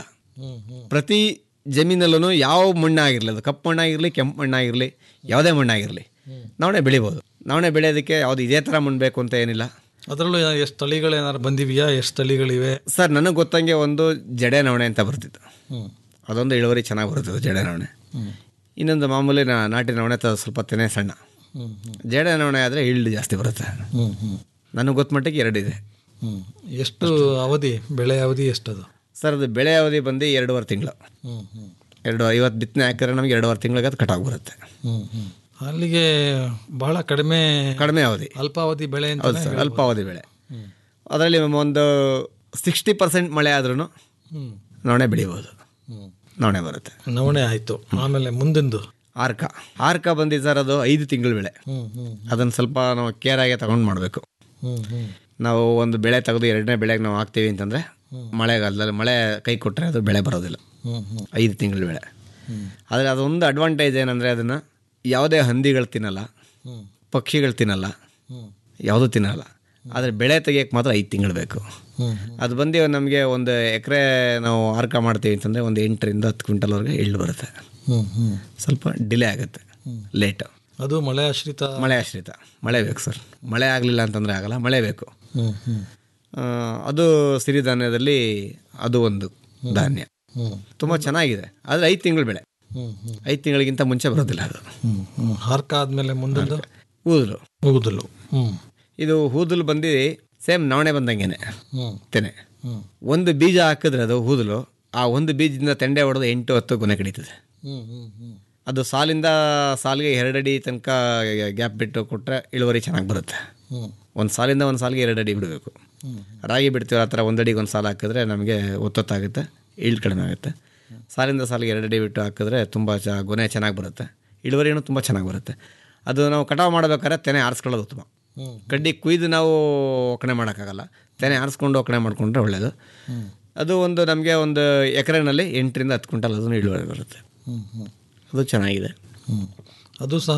ಪ್ರತಿ ಜಮೀನಲ್ಲೂ ಯಾವ ಮಣ್ಣಾಗಿರಲಿ ಅದು ಕಪ್ಪು ಮಣ್ಣಾಗಿರಲಿ ಕೆಂಪು ಮಣ್ಣಾಗಿರಲಿ ಯಾವುದೇ ಮಣ್ಣಾಗಿರಲಿ ನವಣೆ ಬೆಳಿಬೋದು ನವಣೆ ಬೆಳೆಯೋದಕ್ಕೆ ಯಾವುದು ಇದೇ ಥರ ಮಣ್ಣು ಬೇಕು ಅಂತ ಏನಿಲ್ಲ ಅದರಲ್ಲೂ ಎಷ್ಟು ತಳಿಗಳೇನಾರು ಬಂದಿವೆಯಾ ಎಷ್ಟು ತಳಿಗಳಿವೆ ಸರ್ ನನಗೆ ಗೊತ್ತಂಗೆ ಒಂದು ಜಡೆ ನವಣೆ ಅಂತ ಬರ್ತಿತ್ತು ಹ್ಮ್. ಅದೊಂದು ಇಳುವರಿ ಚೆನ್ನಾಗಿ ಬರ್ತದೆ ಜಡೆ ನವಣೆ ಇನ್ನೊಂದು ಮಾಮೂಲಿ ನಾ- ನಾಟಿ ನವಣೆ ತ ಸ್ವಲ್ಪ ತೆನೆ ಸಣ್ಣ ಹ್ಮ್, ಜಡೆ ನವಣೆ ಆದರೆ ಇಳ್ಳು ಜಾಸ್ತಿ ಬರುತ್ತೆ ಹ್ಮ್, ಹ್ಮ್, ನನಗೆ ಗೊತ್ತ ಮಟ್ಟಿಗೆ ಎರಡಿದೆ ಹ್ಮ್. ಎಷ್ಟು ಅವಧಿ ಬೆಳೆ ಅವಧಿ ಎಷ್ಟದು ಸರ್ ಅದು ಬೆಳೆ ಅವಧಿ ಬಂದು ಎರಡೂವರೆ ತಿಂಗಳು ಹ್ಮ್, ಹ್ಮ್, ಎರಡು ಐವತ್ತು ಬಿತ್ತನೆ ಹಾಕಿದ್ರೆ ನಮಗೆ ಎರಡೂವರೆ ತಿಂಗಳಿಗೆ ಅದು ಕಟಾವು ಬರುತ್ತೆ ಹ್ಮ್, ಹ್ಮ್. ಅಲ್ಲಿಗೆ ಬಹಳ ಕಡಿಮೆ ಕಡಿಮೆ ಅವಧಿ ಅಲ್ಪಾವಧಿ ಬೆಳೆ ಅಂತ ಹೌದು ಸರ್ ಅಲ್ಪಾವಧಿ ಬೆಳೆ ಅದರಲ್ಲಿ ಒಂದು ಸಿಕ್ಸ್ಟಿ ಪರ್ಸೆಂಟ್ ಮಳೆ ಆದ್ರೂ ಹ್ಮ್. ನವಣೆ ಬೆಳಿಬೋದು ಹ್ಮ್. ನವಣೆ ಬರುತ್ತೆ ನವಣೆ ಆಯ್ತು ಆಮೇಲೆ ಮುಂದಿಂದು ಆರ್ಕ ಆರ್ಕ ಬಂದಿದ್ದು ಸರ್ ಅದು ಐದು ತಿಂಗಳು ಬೆಳೆ ಹ್ಮ್, ಹ್ಮ್, ಅದನ್ನು ಸ್ವಲ್ಪ ನಾವು ಕೇರಾಗೆ ತಗೊಂಡು ಮಾಡಬೇಕು ಹ್ಮ್, ಹ್ಮ್. ನಾವು ಒಂದು ಬೆಳೆ ತೆಗೆದು ಎರಡನೇ ಬೆಳೆಗೆ ನಾವು ಹಾಕ್ತೀವಿ ಅಂತಂದರೆ ಮಳೆಗಾಲದಲ್ಲಿ ಮಳೆ ಕೈ ಕೊಟ್ಟರೆ ಅದು ಬೆಳೆ ಬರೋದಿಲ್ಲ ಹ್ಮ್, ಹ್ಮ್, ಐದು ತಿಂಗಳು ಬೆಳೆ ಆದರೆ ಅದೊಂದು ಅಡ್ವಾಂಟೇಜ್ ಏನಂದರೆ ಅದನ್ನು ಯಾವುದೇ ಹಂದಿಗಳು ತಿನ್ನಲ್ಲ ಹ್ಮ್, ಪಕ್ಷಿಗಳು ತಿನ್ನಲ್ಲ ಹ್ಮ್, ಯಾವುದೂ ತಿನ್ನಲ್ಲ ಆದರೆ ಬೆಳೆ ತೆಗಿಯೋಕ್ಕೆ ಮಾತ್ರ ಐದು ತಿಂಗಳು ಬೇಕು ಹ್ಮ್, ಅದು ಬಂದು ನಮಗೆ ಒಂದು ಎಕರೆ ನಾವು ಆರ್ಕ ಮಾಡ್ತೀವಿ ಅಂತಂದರೆ ಒಂದು ಎಂಟರಿಂದ ಹತ್ತು ಕ್ವಿಂಟಲ್ವರೆಗೆ ಇಳ್ಳು ಬರುತ್ತೆ ಹ್ಮ್, ಹ್ಮ್. ಸ್ವಲ್ಪ ಡಿಲೇ ಆಗುತ್ತೆ ಲೇಟು ಅದು ಮಳೆ ಆಶ್ರಿತ ಮಳೆ ಆಶ್ರಿತ ಮಳೆ ಬೇಕು ಸರ್ ಮಳೆ ಆಗಲಿಲ್ಲ ಅಂತಂದರೆ ಆಗಲ್ಲ ಮಳೆ ಬೇಕು ಹ್ಮ್, ಹ್ಮ್, ಆ, ಅದು ಸಿರಿಧಾನ್ಯದಲ್ಲಿ ಅದು ಒಂದು ಧಾನ್ಯ ಹ್ಮ್, ತುಂಬ ಚೆನ್ನಾಗಿದೆ ಆದರೆ ಐದು ತಿಂಗಳು ಬೆಳೆ ಹ್ಮ್, ಹ್ಮ್, ಐದು ತಿಂಗಳಿಗಿಂತ ಮುಂಚೆ ಬರೋದಿಲ್ಲ ಅದು ಹ್ಮ್, ಹ್ಮ್. ಹಾರ್ಕ ಆದ್ಮೇಲೆ ಮುಂದಿಂದು ಊದಲು ಹೋಗುದಿಲ್ಲ ಹ್ಮ್ ಇದು ಹೂದಲು ಬಂದು ಸೇಮ್ ನವಣೆ ಬಂದಂಗೆನೆ ಹ್ಮ್ ತೆನೆ ಹ್ಮ್ ಒಂದು ಬೀಜ ಹಾಕಿದ್ರೆ ಅದು ಹೂದಲು ಆ ಒಂದು ಬೀಜದಿಂದ ತೆಂಡೆ ಹೊಡೆದು ಎಂಟು ಹತ್ತು ಗೊನೆ ಕಡಿತದೆ ಹ್ಮ್ ಹ್ಮ್ ಹ್ಮ್ ಅದು ಸಾಲಿಂದ ಸಾಲಿಗೆ ಎರಡಡಿ ತನಕ ಗ್ಯಾಪ್ ಬಿಟ್ಟು ಕೊಟ್ಟರೆ ಇಳುವರಿ ಚೆನ್ನಾಗಿ ಬರುತ್ತೆ ಹ್ಮ್ ಒಂದು ಸಾಲಿಂದ ಒಂದು ಸಾಲಿಗೆ ಎರಡು ಅಡಿ ಬಿಡಬೇಕು ರಾಗಿ ಬಿಡ್ತೀವಿ ಆ ಥರ ಒಂದು ಅಡಿಗೆ ಒಂದು ಸಾಲ ಹಾಕಿದ್ರೆ ನಮಗೆ ಒತ್ತೊತ್ತಾಗುತ್ತೆ ಇಳ್ಳು ಕಡಿಮೆ ಆಗುತ್ತೆ ಸಾಲಿಂದ ಸಾಲಿಗೆ ಎರಡು ಅಡಿ ಬಿಟ್ಟು ಹಾಕಿದ್ರೆ ತುಂಬ ಚ ಗೊನೆ ಚೆನ್ನಾಗಿ ಬರುತ್ತೆ ಇಳುವರಿನೂ ತುಂಬ ಚೆನ್ನಾಗಿ ಬರುತ್ತೆ ಅದು ನಾವು ಕಟಾವು ಮಾಡಬೇಕಾದ್ರೆ ತೆನೆ ಆರಿಸ್ಕೊಳ್ಳೋದು ಉತ್ತಮ ಹ್ಮ್. ಕಡ್ಡಿ ಕುಯ್ದು ನಾವು ಒಕ್ಕಣೆ ಮಾಡೋಕ್ಕಾಗಲ್ಲ ತೆನೆ ಆರಿಸ್ಕೊಂಡು ಒಕ್ಕಣೆ ಮಾಡಿಕೊಂಡ್ರೆ ಒಳ್ಳೆಯದು ಅದು ಒಂದು ನಮಗೆ ಒಂದು ಎಕರೆನಲ್ಲಿ ಎಂಟರಿಂದ ಹತ್ತು ಕ್ವಿಂಟಲ್ ಅದನ್ನು ಇಳುವರಿ ಬರುತ್ತೆ ಹ್ಮ್ ಹ್ಮ್ ಅದು ಚೆನ್ನಾಗಿದೆ ಹ್ಮ್ ಅದು ಸಹ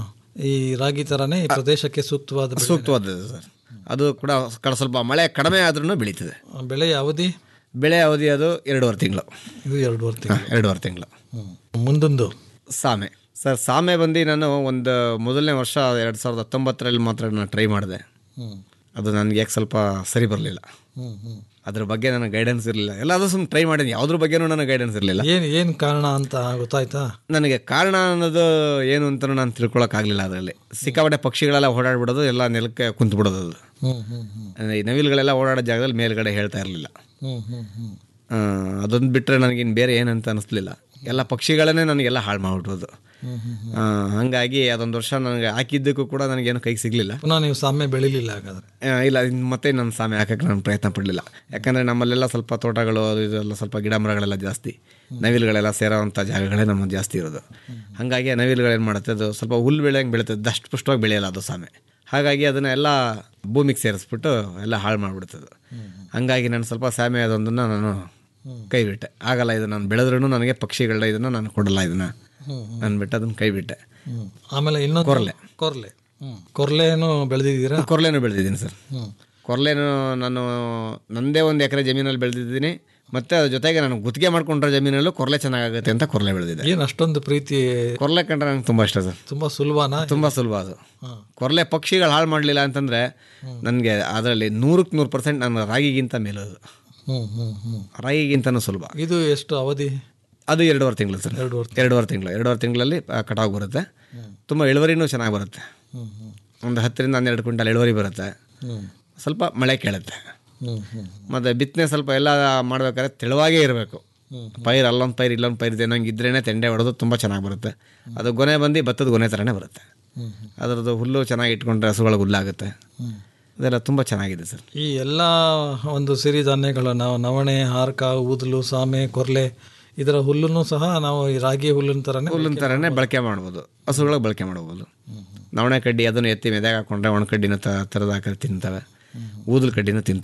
ಈ ರಾಗಿ ಥರನೇ ಈ ಪ್ರದೇಶಕ್ಕೆ ಸೂಕ್ತವಾದ ಬೆಳೆ. ಸೂಕ್ತವಾದದ್ದು ಸರ್ ಅದು ಕೂಡ ಕಡ- ಸ್ವಲ್ಪ ಮಳೆ ಕಡಿಮೆ ಆದ್ರೂ ಬೆಳೀತದೆ ಆ ಬೆಳೆಯ ಅವಧಿ ಬೆಳೆ ಅವಧಿ ಅದು ಎರಡೂವರೆ ತಿಂಗಳು ಇದು ಎರಡೂವರೆ ತಿಂಗಳು ಎರಡೂವರೆ ತಿಂಗಳು ಹ್ಮ್. ಮುಂದೊಂದು ಸಾಮೆ ಸರ್ ಸಾಮೆ ಬಂದು ನಾನು ಒಂದು ಮೊದಲನೇ ವರ್ಷ ಎರಡು ಸಾವಿರದ ಹತ್ತೊಂಬತ್ತರಲ್ಲಿ ಮಾತ್ರ ನಾನು ಟ್ರೈ ಮಾಡಿದೆ ಹ್ಮ್ ಅದು ನನಗೆ ಯಾಕೆ ಸ್ವಲ್ಪ ಸರಿ ಬರಲಿಲ್ಲ ಹ್ಮ್ ಹ್ಮ್ ಅದ್ರ ಬಗ್ಗೆ ನನಗೆ ಗೈಡೆನ್ಸ್ ಇರಲಿಲ್ಲ ಎಲ್ಲಾದರೂ ಸುಮ್ಮನೆ ಟ್ರೈ ಮಾಡಿದ್ದೀನಿ ಯಾವುದ್ರ ಬಗ್ಗೆನೂ ನನಗೆ ಗೈಡೆನ್ಸ್ ಇರಲಿಲ್ಲ ಏನ್ ಏನ್ ಕಾರಣ ಅಂತ ಗೊತ್ತಾಯ್ತಾ ನನಗೆ ಕಾರಣ ಅನ್ನೋದು ಏನು ಅಂತ ನಾನು ತಿಳ್ಕೊಳಕ್ಕಾಗಲಿಲ್ಲ ಅದರಲ್ಲಿ ಸಿಕ್ಕಾಪಟ್ಟೆ ಪಕ್ಷಿಗಳೆಲ್ಲ ಓಡಾಡ್ಬಿಡೋದು ಎಲ್ಲ ನೆಲಕ್ಕೆ ಕುಂತ್ಬಿಡೋದು ಅದು ಹ್ಮ್ ಹ್ಮ್ ಹ್ಮ್ ಅಂದ್ರೆ ಈ ನವಿಲುಗಳೆಲ್ಲ ಓಡಾಡೋ ಜಾಗದಲ್ಲಿ ಮೇಲ್ಗಡೆ ಹೇಳ್ತಾ ಇರಲಿಲ್ಲ ಹ್ಮ್ ಹ್ಮ್ ಹ್ಮ್ ಅದೊಂದು ಬಿಟ್ಟರೆ ನನಗಿನ್ನು ಬೇರೆ ಏನಂತ ಅನ್ನಿಸ್ಲಿಲ್ಲ ಎಲ್ಲ ಪಕ್ಷಿಗಳನ್ನೇ ನನಗೆಲ್ಲ ಹಾಳು ಮಾಡಿಬಿಟ್ಟೋದು ಹ್ಮ್ ಹ್ಮ್ ಹಾಗಾಗಿ ಅದೊಂದು ವರ್ಷ ನನಗೆ ಹಾಕಿದ್ದಕ್ಕೂ ಕೂಡ ನನಗೇನು ಕೈಗೆ ಸಿಗಲಿಲ್ಲ ಪುನಃ ನೀವು ಸಾಮ್ಯ ಬೆಳಿಲಿಲ್ಲ ಹಾಗಾದ್ರೆ ಇಲ್ಲ ಇನ್ ಮತ್ತೆ ನನ್ನ ಸಾಮೆ ಹಾಕಕ್ಕೆ ನಾನು ಪ್ರಯತ್ನ ಪಡಲಿಲ್ಲ ಯಾಕಂದರೆ ನಮ್ಮಲ್ಲೆಲ್ಲ ಸ್ವಲ್ಪ ತೋಟಗಳು ಅದು ಇದೆಲ್ಲ ಸ್ವಲ್ಪ ಗಿಡ ಮರಗಳೆಲ್ಲ ಜಾಸ್ತಿ ನವಿಲುಗಳೆಲ್ಲ ಸೇರೋವಂಥ ಜಾಗಗಳೇ ನಮ್ಮ ಜಾಸ್ತಿ ಇರೋದು ಹಾಗಾಗಿ ಆ ನವಿಲುಗಳೇನು ಮಾಡುತ್ತೆ ಅದು ಸ್ವಲ್ಪ ಹುಲ್ಲು ಬೆಳೆಯಂಗೆ ಬೆಳೀತದೆ ದಷ್ಟು ಪುಷ್ಟವಾಗಿ ಬೆಳೆಯಲ್ಲ ಅದು ಸಾಮೆ ಹಾಗಾಗಿ ಅದನ್ನ ಎಲ್ಲ ಭೂಮಿಗೆ ಸೇರಿಸ್ಬಿಟ್ಟು ಎಲ್ಲ ಹಾಳು ಮಾಡಿಬಿಡ್ತದೆ ಹಾಗಾಗಿ ನಾನು ಸ್ವಲ್ಪ ಸಾಮೆ ಅದೊಂದನ್ನು ನಾನು ಕೈ ಬಿಟ್ಟೆ ಆಗಲ್ಲ ಇದು ನಾನು ಬೆಳೆದ್ರೂ ನನಗೆ ಪಕ್ಷಿಗಳ ಇದನ್ನು ನಾನು ಕೊಡಲ್ಲ ಇದನ್ನು ಅಂದ್ಬಿಟ್ಟು ಅದನ್ನು ಕೈ ಬಿಟ್ಟೆ ಹ್ಮ್ ಆಮೇಲೆ ಇನ್ನೊಂದು ಕೊರ್ಲೆ. ಕೊರ್ಲೆ ಹ್ಮ್ ಕೊರ್ಲೆನು ಬೆಳೆದಿದ್ದೀರಾ ಕೊರ್ಲೆನೂ ಬೆಳೆದಿದ್ದೀನಿ ಸರ್ ಹ್ಮ್ ಕೊರ್ಲೆನು ನಾನು ನನ್ನದೇ ಒಂದು ಎಕರೆ ಜಮೀನಲ್ಲಿ ಬೆಳೆದಿದ್ದೀನಿ ಮತ್ತು ಅದ್ರ ಜೊತೆಗೆ ನಾನು ಗುತ್ತಿಗೆ ಮಾಡ್ಕೊಂಡ್ರೆ ಜಮೀನಲ್ಲೂ ಕೊರ್ಲೆ ಚೆನ್ನಾಗಾಗುತ್ತೆ ಅಂತ ಕೊರ್ಲೆ ಬೆಳೆದಿದ್ದೆ ಏನ್ ಅಷ್ಟೊಂದು ಪ್ರೀತಿ ಕೊರ್ಲೆ ಕಂಡ್ರೆ ನಂಗೆ ತುಂಬ ಇಷ್ಟ ಸರ್ ತುಂಬಾ ಸುಲಭನಾ ತುಂಬ ಸುಲಭ ಅದು ಕೊರ್ಲೆ ಪಕ್ಷಿಗಳು ಹಾಳು ಮಾಡಲಿಲ್ಲ ಅಂತಂದರೆ ನನಗೆ ಅದರಲ್ಲಿ ನೂರಕ್ಕೆ ನೂರು ಪರ್ಸೆಂಟ್ ನನ್ನ ರಾಗಿಗಿಂತ ಮೇಲದು ಹ್ಮ್ ಹ್ಮ್ ಹ್ಮ್ ರಾಗಿಗಿಂತನೂ ಸುಲಭ ಇದು ಎಷ್ಟು ಅವಧಿ ಅದು ಎರಡೂವರೆ ತಿಂಗಳು ಸರ್ ಎರಡೂವರೆ ಎರಡೂವರೆ ತಿಂಗಳು ಎರಡೂವರೆ ತಿಂಗಳಲ್ಲಿ ಆ, ಕಟಾವು ಬರುತ್ತೆ ತುಂಬ ಇಳುವರಿನೂ ಚೆನ್ನಾಗಿ ಬರುತ್ತೆ ಹ್ಮ್ ಹ್ಮ್ ಒಂದು ಹತ್ತರಿಂದ ಹನ್ನೆರಡು ಕ್ವಿಂಟಲ್ ಇಳುವರಿ ಬರುತ್ತೆ ಹ್ಮ್ ಸ್ವಲ್ಪ ಮಳೆ ಕೇಳುತ್ತೆ ಹ್ಮ್ ಹ್ಮ್ ಮತ್ತು ಬಿತ್ತನೆ ಸ್ವಲ್ಪ ಎಲ್ಲ ಮಾಡ್ಬೇಕಾದ್ರೆ ತೆಳುವಾಗೇ ಇರಬೇಕು ಪೈರು ಅಲ್ಲೊಂದು ಪೈರು ಇಲ್ಲೊಂದು ಪೈರು ಇದೆ ನಂಗೆ ಇದ್ರೇ ತೆಂಡೆ ಹೊಡೆದು ತುಂಬ ಚೆನ್ನಾಗಿ ಬರುತ್ತೆ ಅದು ಗೊನೆ ಬಂದು ಭತ್ತದ ಗೊನೆ ಥರನೇ ಬರುತ್ತೆ ಅದರದ್ದು ಹುಲ್ಲು ಚೆನ್ನಾಗಿ ಇಟ್ಕೊಂಡ್ರೆ ಹಸುಗಳಿಗೆ ಹುಲ್ಲಾಗುತ್ತೆ ಅದೆಲ್ಲ ತುಂಬ ಚೆನ್ನಾಗಿದೆ ಸರ್ ಈ ಎಲ್ಲ ಒಂದು ಸಿರಿಧಾನ್ಯಗಳು ನಾವು ನವಣೆ ಹಾರ್ಕ ಊದಲು ಸಾಮೆ ಕೊರ್ಲೆ ಇದರ ಹುಲ್ಲನ್ನು ಸಹ ನಾವು ಈ ರಾಗಿ ಹುಲ್ಲಿನ ಥರನೇ ಹುಲ್ಲಿನ ಥರನೇ ಬಳಕೆ ಮಾಡ್ಬೋದು ಹಸುಗಳಿಗೆ ಬಳಕೆ ಮಾಡ್ಬೋದು ನವಣೆ ಕಡ್ಡಿ ಅದನ್ನು ಎತ್ತಿ ಮೆದಾಗ ಹಾಕೊಂಡ್ರೆ ಒಣ ಕಡ್ಡಿನ ತ ಥರದ ಹಾಕಿ ತಿಂತವೆ ಊದಲು ಕಡ್ಡಿನೂ ತಿಂತವೆ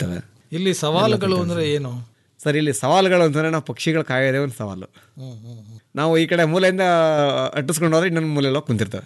ಇಲ್ಲಿ ಸವಾಲುಗಳು ಅಂದ್ರೆ ಏನು ಸರ್ ಇಲ್ಲಿ ಸವಾಲುಗಳು ಅಂತಂದರೆ ನಾವು ಪಕ್ಷಿಗಳು ಕಾಯೋದೇ ಒಂದು ಸವಾಲು ನಾವು ಈ ಕಡೆ ಮೂಲೆಯಿಂದ ಅಟ್ಟಿಸ್ಕೊಂಡು ಹೋದ್ರೆ ಇನ್ನೊಂದು ಮೂಲೆಲ್ಲ ಕುಂತಿರ್ತವೆ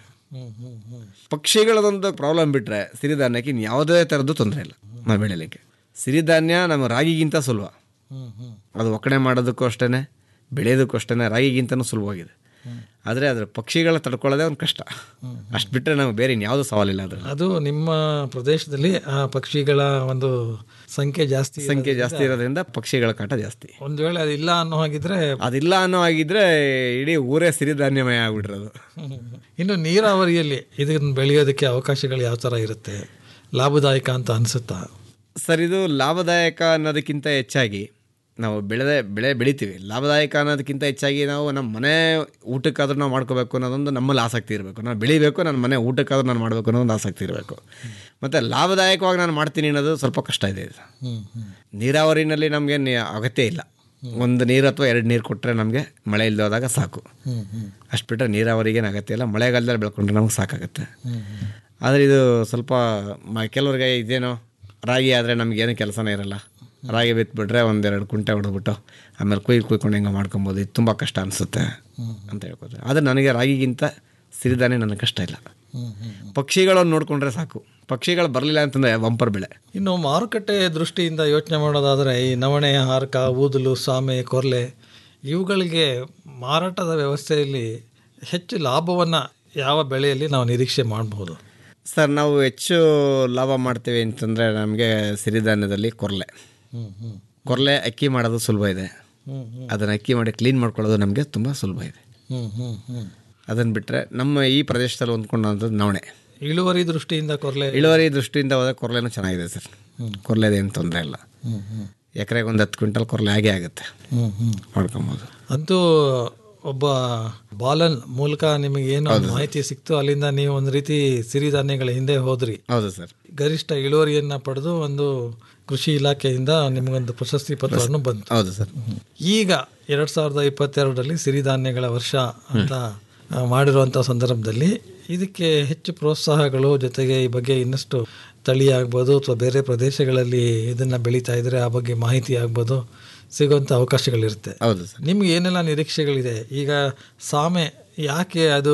ಪಕ್ಷಿಗಳದೊಂದು ಪ್ರಾಬ್ಲಮ್ ಬಿಟ್ಟರೆ ಸಿರಿಧಾನ್ಯಕ್ಕೆ ಇನ್ನು ಯಾವುದೇ ಥರದ್ದು ತೊಂದರೆ ಇಲ್ಲ ನಾವು ಬೆಳಿಲಿಕ್ಕೆ ಸಿರಿಧಾನ್ಯ ನಮ್ಮ ರಾಗಿಗಿಂತ ಸುಲಭ ಅದು ಒಕ್ಕಣೆ ಮಾಡೋದಕ್ಕೂ ಅಷ್ಟೇ ಬೆಳೆಯೋದಕ್ಕೂ ಅಷ್ಟೇ ರಾಗಿಗಿಂತನೂ ಸುಲಭವಾಗಿದೆ ಆದರೆ ಅದರ ಪಕ್ಷಿಗಳ ತಡ್ಕೊಳ್ಳೋದೇ ಒಂದು ಕಷ್ಟ ಅಷ್ಟು ಬಿಟ್ಟರೆ ನಾವು ಬೇರೆ ಇನ್ಯಾವುದೂ ಸವಾಲಿಲ್ಲ ಅದರಲ್ಲಿ ಅದು ನಿಮ್ಮ ಪ್ರದೇಶದಲ್ಲಿ ಆ ಪಕ್ಷಿಗಳ ಒಂದು ಸಂಖ್ಯೆ ಜಾಸ್ತಿ ಸಂಖ್ಯೆ ಜಾಸ್ತಿ ಇರೋದ್ರಿಂದ ಪಕ್ಷಿಗಳ ಕಾಟ ಜಾಸ್ತಿ ಒಂದು ವೇಳೆ ಅದಿಲ್ಲ ಅನ್ನೋ ಹಾಗಿದ್ರೆ ಅದಿಲ್ಲ ಅನ್ನೋ ಆಗಿದ್ರೆ ಇಡೀ ಊರೇ ಸಿರಿಧಾನ್ಯಮಯ ಆಗ್ಬಿಟ್ಟಿರೋದು ಇನ್ನು ನೀರಾವರಿಯಲ್ಲಿ ಇದನ್ನು ಬೆಳೆಯೋದಕ್ಕೆ ಅವಕಾಶಗಳು ಯಾವ ಥರ ಇರುತ್ತೆ ಲಾಭದಾಯಕ ಅಂತ ಅನಿಸುತ್ತಾ ಸರ್ ಇದು ಲಾಭದಾಯಕ ಅನ್ನೋದಕ್ಕಿಂತ ಹೆಚ್ಚಾಗಿ ನಾವು ಬೆಳೆದ ಬೆಳೆ ಬೆಳಿತೀವಿ ಲಾಭದಾಯಕ ಅನ್ನೋದಕ್ಕಿಂತ ಹೆಚ್ಚಾಗಿ ನಾವು ನಮ್ಮ ಮನೆ ಊಟಕ್ಕಾದ್ರೂ ನಾವು ಮಾಡ್ಕೋಬೇಕು ಅನ್ನೋದೊಂದು ನಮ್ಮಲ್ಲಿ ಆಸಕ್ತಿ ಇರಬೇಕು ನಾನು ಬೆಳಿಬೇಕು ನನ್ನ ಮನೆ ಊಟಕ್ಕಾದ್ರೂ ನಾನು ಮಾಡಬೇಕು ಅನ್ನೋದೊಂದು ಆಸಕ್ತಿ ಇರಬೇಕು ಮತ್ತು ಲಾಭದಾಯಕವಾಗಿ ನಾನು ಮಾಡ್ತೀನಿ ಅನ್ನೋದು ಸ್ವಲ್ಪ ಕಷ್ಟ ಇದೆ ಇದು ನೀರಾವರಿನಲ್ಲಿ ನಮಗೆ ಅಗತ್ಯ ಇಲ್ಲ ಒಂದು ನೀರು ಅಥವಾ ಎರಡು ನೀರು ಕೊಟ್ಟರೆ ನಮಗೆ ಮಳೆ ಇಲ್ಲದಾಗ ಸಾಕು ಅಷ್ಟು ಬಿಟ್ಟರೆ ನೀರಾವರಿಗೇನು ಅಗತ್ಯ ಇಲ್ಲ ಮಳೆಗಾಲದಲ್ಲಿ ಬೆಳ್ಕೊಂಡ್ರೆ ನಮಗೆ ಸಾಕಾಗುತ್ತೆ ಆದರೆ ಇದು ಸ್ವಲ್ಪ ಮ ಕೆಲವ್ರಿಗೆ ಇದೇನೋ ರಾಗಿ ಆದರೆ ನಮಗೇನು ಕೆಲಸನೇ ಇರಲ್ಲ ರಾಗಿ ಬಿತ್ಬಿಟ್ರೆ ಒಂದೆರಡು ಕುಂಟೆ ಹೊಡೆದ್ಬಿಟ್ಟು ಆಮೇಲೆ ಕುಯ್ದು ಕುಯ್ಕೊಂಡು ಹಿಂಗೆ ಮಾಡ್ಕೊಬೋದು ಇದು ತುಂಬ ಕಷ್ಟ ಅನಿಸುತ್ತೆ ಅಂತ ಹೇಳ್ಕೊತಾರೆ ಆದರೆ ನನಗೆ ರಾಗಿಗಿಂತ ಸಿರಿಧಾನ್ಯ ನನಗೆ ಕಷ್ಟ ಇಲ್ಲ ಪಕ್ಷಿಗಳನ್ನು ನೋಡಿಕೊಂಡ್ರೆ ಸಾಕು ಪಕ್ಷಿಗಳು ಬರಲಿಲ್ಲ ಅಂತಂದರೆ ಬಂಪರ್ ಬೆಳೆ ಇನ್ನು ಮಾರುಕಟ್ಟೆ ದೃಷ್ಟಿಯಿಂದ ಯೋಚನೆ ಮಾಡೋದಾದರೆ ಈ ನವಣೆ ಹಾರಕ ಊದಲು ಸಾಮೆ ಕೊರ್ಲೆ ಇವುಗಳಿಗೆ ಮಾರಾಟದ ವ್ಯವಸ್ಥೆಯಲ್ಲಿ ಹೆಚ್ಚು ಲಾಭವನ್ನು ಯಾವ ಬೆಳೆಯಲ್ಲಿ ನಾವು ನಿರೀಕ್ಷೆ ಮಾಡಬಹುದು ಸರ್ ನಾವು ಹೆಚ್ಚು ಲಾಭ ಮಾಡ್ತೀವಿ ಅಂತಂದರೆ ನಮಗೆ ಸಿರಿಧಾನ್ಯದಲ್ಲಿ ಕೊರ್ಲೆ ಕೊರ್ಲೆ ಅಕ್ಕಿ ಮಾಡೋದು ಸುಲಭ ಇದೆ ಅದನ್ನು ಅಕ್ಕಿ ಮಾಡಿ ಕ್ಲೀನ್ ಮಾಡ್ಕೊಳ್ಳೋದು ನಮಗೆ ತುಂಬ ಸುಲಭ ಇದೆ ಅದನ್ನು ಬಿಟ್ಟರೆ ನಮ್ಮ ಈ ಪ್ರದೇಶದಲ್ಲಿ ಹೊಂದ್ಕೊಂಡಂಥದ್ದು ನವಣೆ ಇಳುವರಿ ದೃಷ್ಟಿಯಿಂದ ಕೊರ್ಲೆ ಇಳುವರಿ ದೃಷ್ಟಿಯಿಂದ ಹೋದರೆ ಕೊರ್ಲೆನೂ ಚೆನ್ನಾಗಿದೆ ಸರ್ ಕೊರ್ಲೆದೇನು ತೊಂದರೆ ಇಲ್ಲ ಎಕರೆಗೆ ಒಂದು ಹತ್ತು ಕ್ವಿಂಟಲ್ ಕೊರ್ಲೆ ಆಗೇ ಆಗುತ್ತೆ ಮಾಡ್ಕೊಬೋದು ಅಂತೂ ಒಬ್ಬ ಬಾಲನ್ ಮೂಲಕ ನಿಮಗೆ ಏನು ಮಾಹಿತಿ ಸಿಕ್ತು ಅಲ್ಲಿಂದ ನೀವು ಒಂದು ರೀತಿ ಸಿರಿಧಾನ್ಯಗಳ ಹಿಂದೆ ಹೋದ್ರಿ ಹೌದು ಸರ್ ಗರಿಷ್ಠ ಇಳುವರಿಯನ್ನ ಪಡೆದು ಒಂದು ಕೃಷಿ ಇಲಾಖೆಯಿಂದ ನಿಮಗೊಂದು ಪ್ರಶಸ್ತಿ ಪತ್ರವನ್ನು ಬಂತು ಹೌದು ಸರ್ ಈಗ ಎರಡ್ ಸಾವಿರದ ಇಪ್ಪತ್ತೆರಡರಲ್ಲಿ ಸಿರಿಧಾನ್ಯಗಳ ವರ್ಷ ಅಂತ ಆ, ಮಾಡಿರುವಂಥ ಸಂದರ್ಭದಲ್ಲಿ ಇದಕ್ಕೆ ಹೆಚ್ಚು ಪ್ರೋತ್ಸಾಹಗಳು ಜೊತೆಗೆ ಈ ಬಗ್ಗೆ ಇನ್ನಷ್ಟು ತಳಿ ಆಗ್ಬೋದು ಅಥವಾ ಬೇರೆ ಪ್ರದೇಶಗಳಲ್ಲಿ ಇದನ್ನು ಬೆಳೀತಾ ಇದ್ರೆ ಆ ಬಗ್ಗೆ ಮಾಹಿತಿ ಆಗ್ಬೋದು ಸಿಗುವಂಥ ಅವಕಾಶಗಳಿರುತ್ತೆ ಹೌದು ಸರ್ ನಿಮ್ಗೆ ಏನೆಲ್ಲ ನಿರೀಕ್ಷೆಗಳಿದೆ ಈಗ ಸಾಮೆ ಯಾಕೆ ಅದು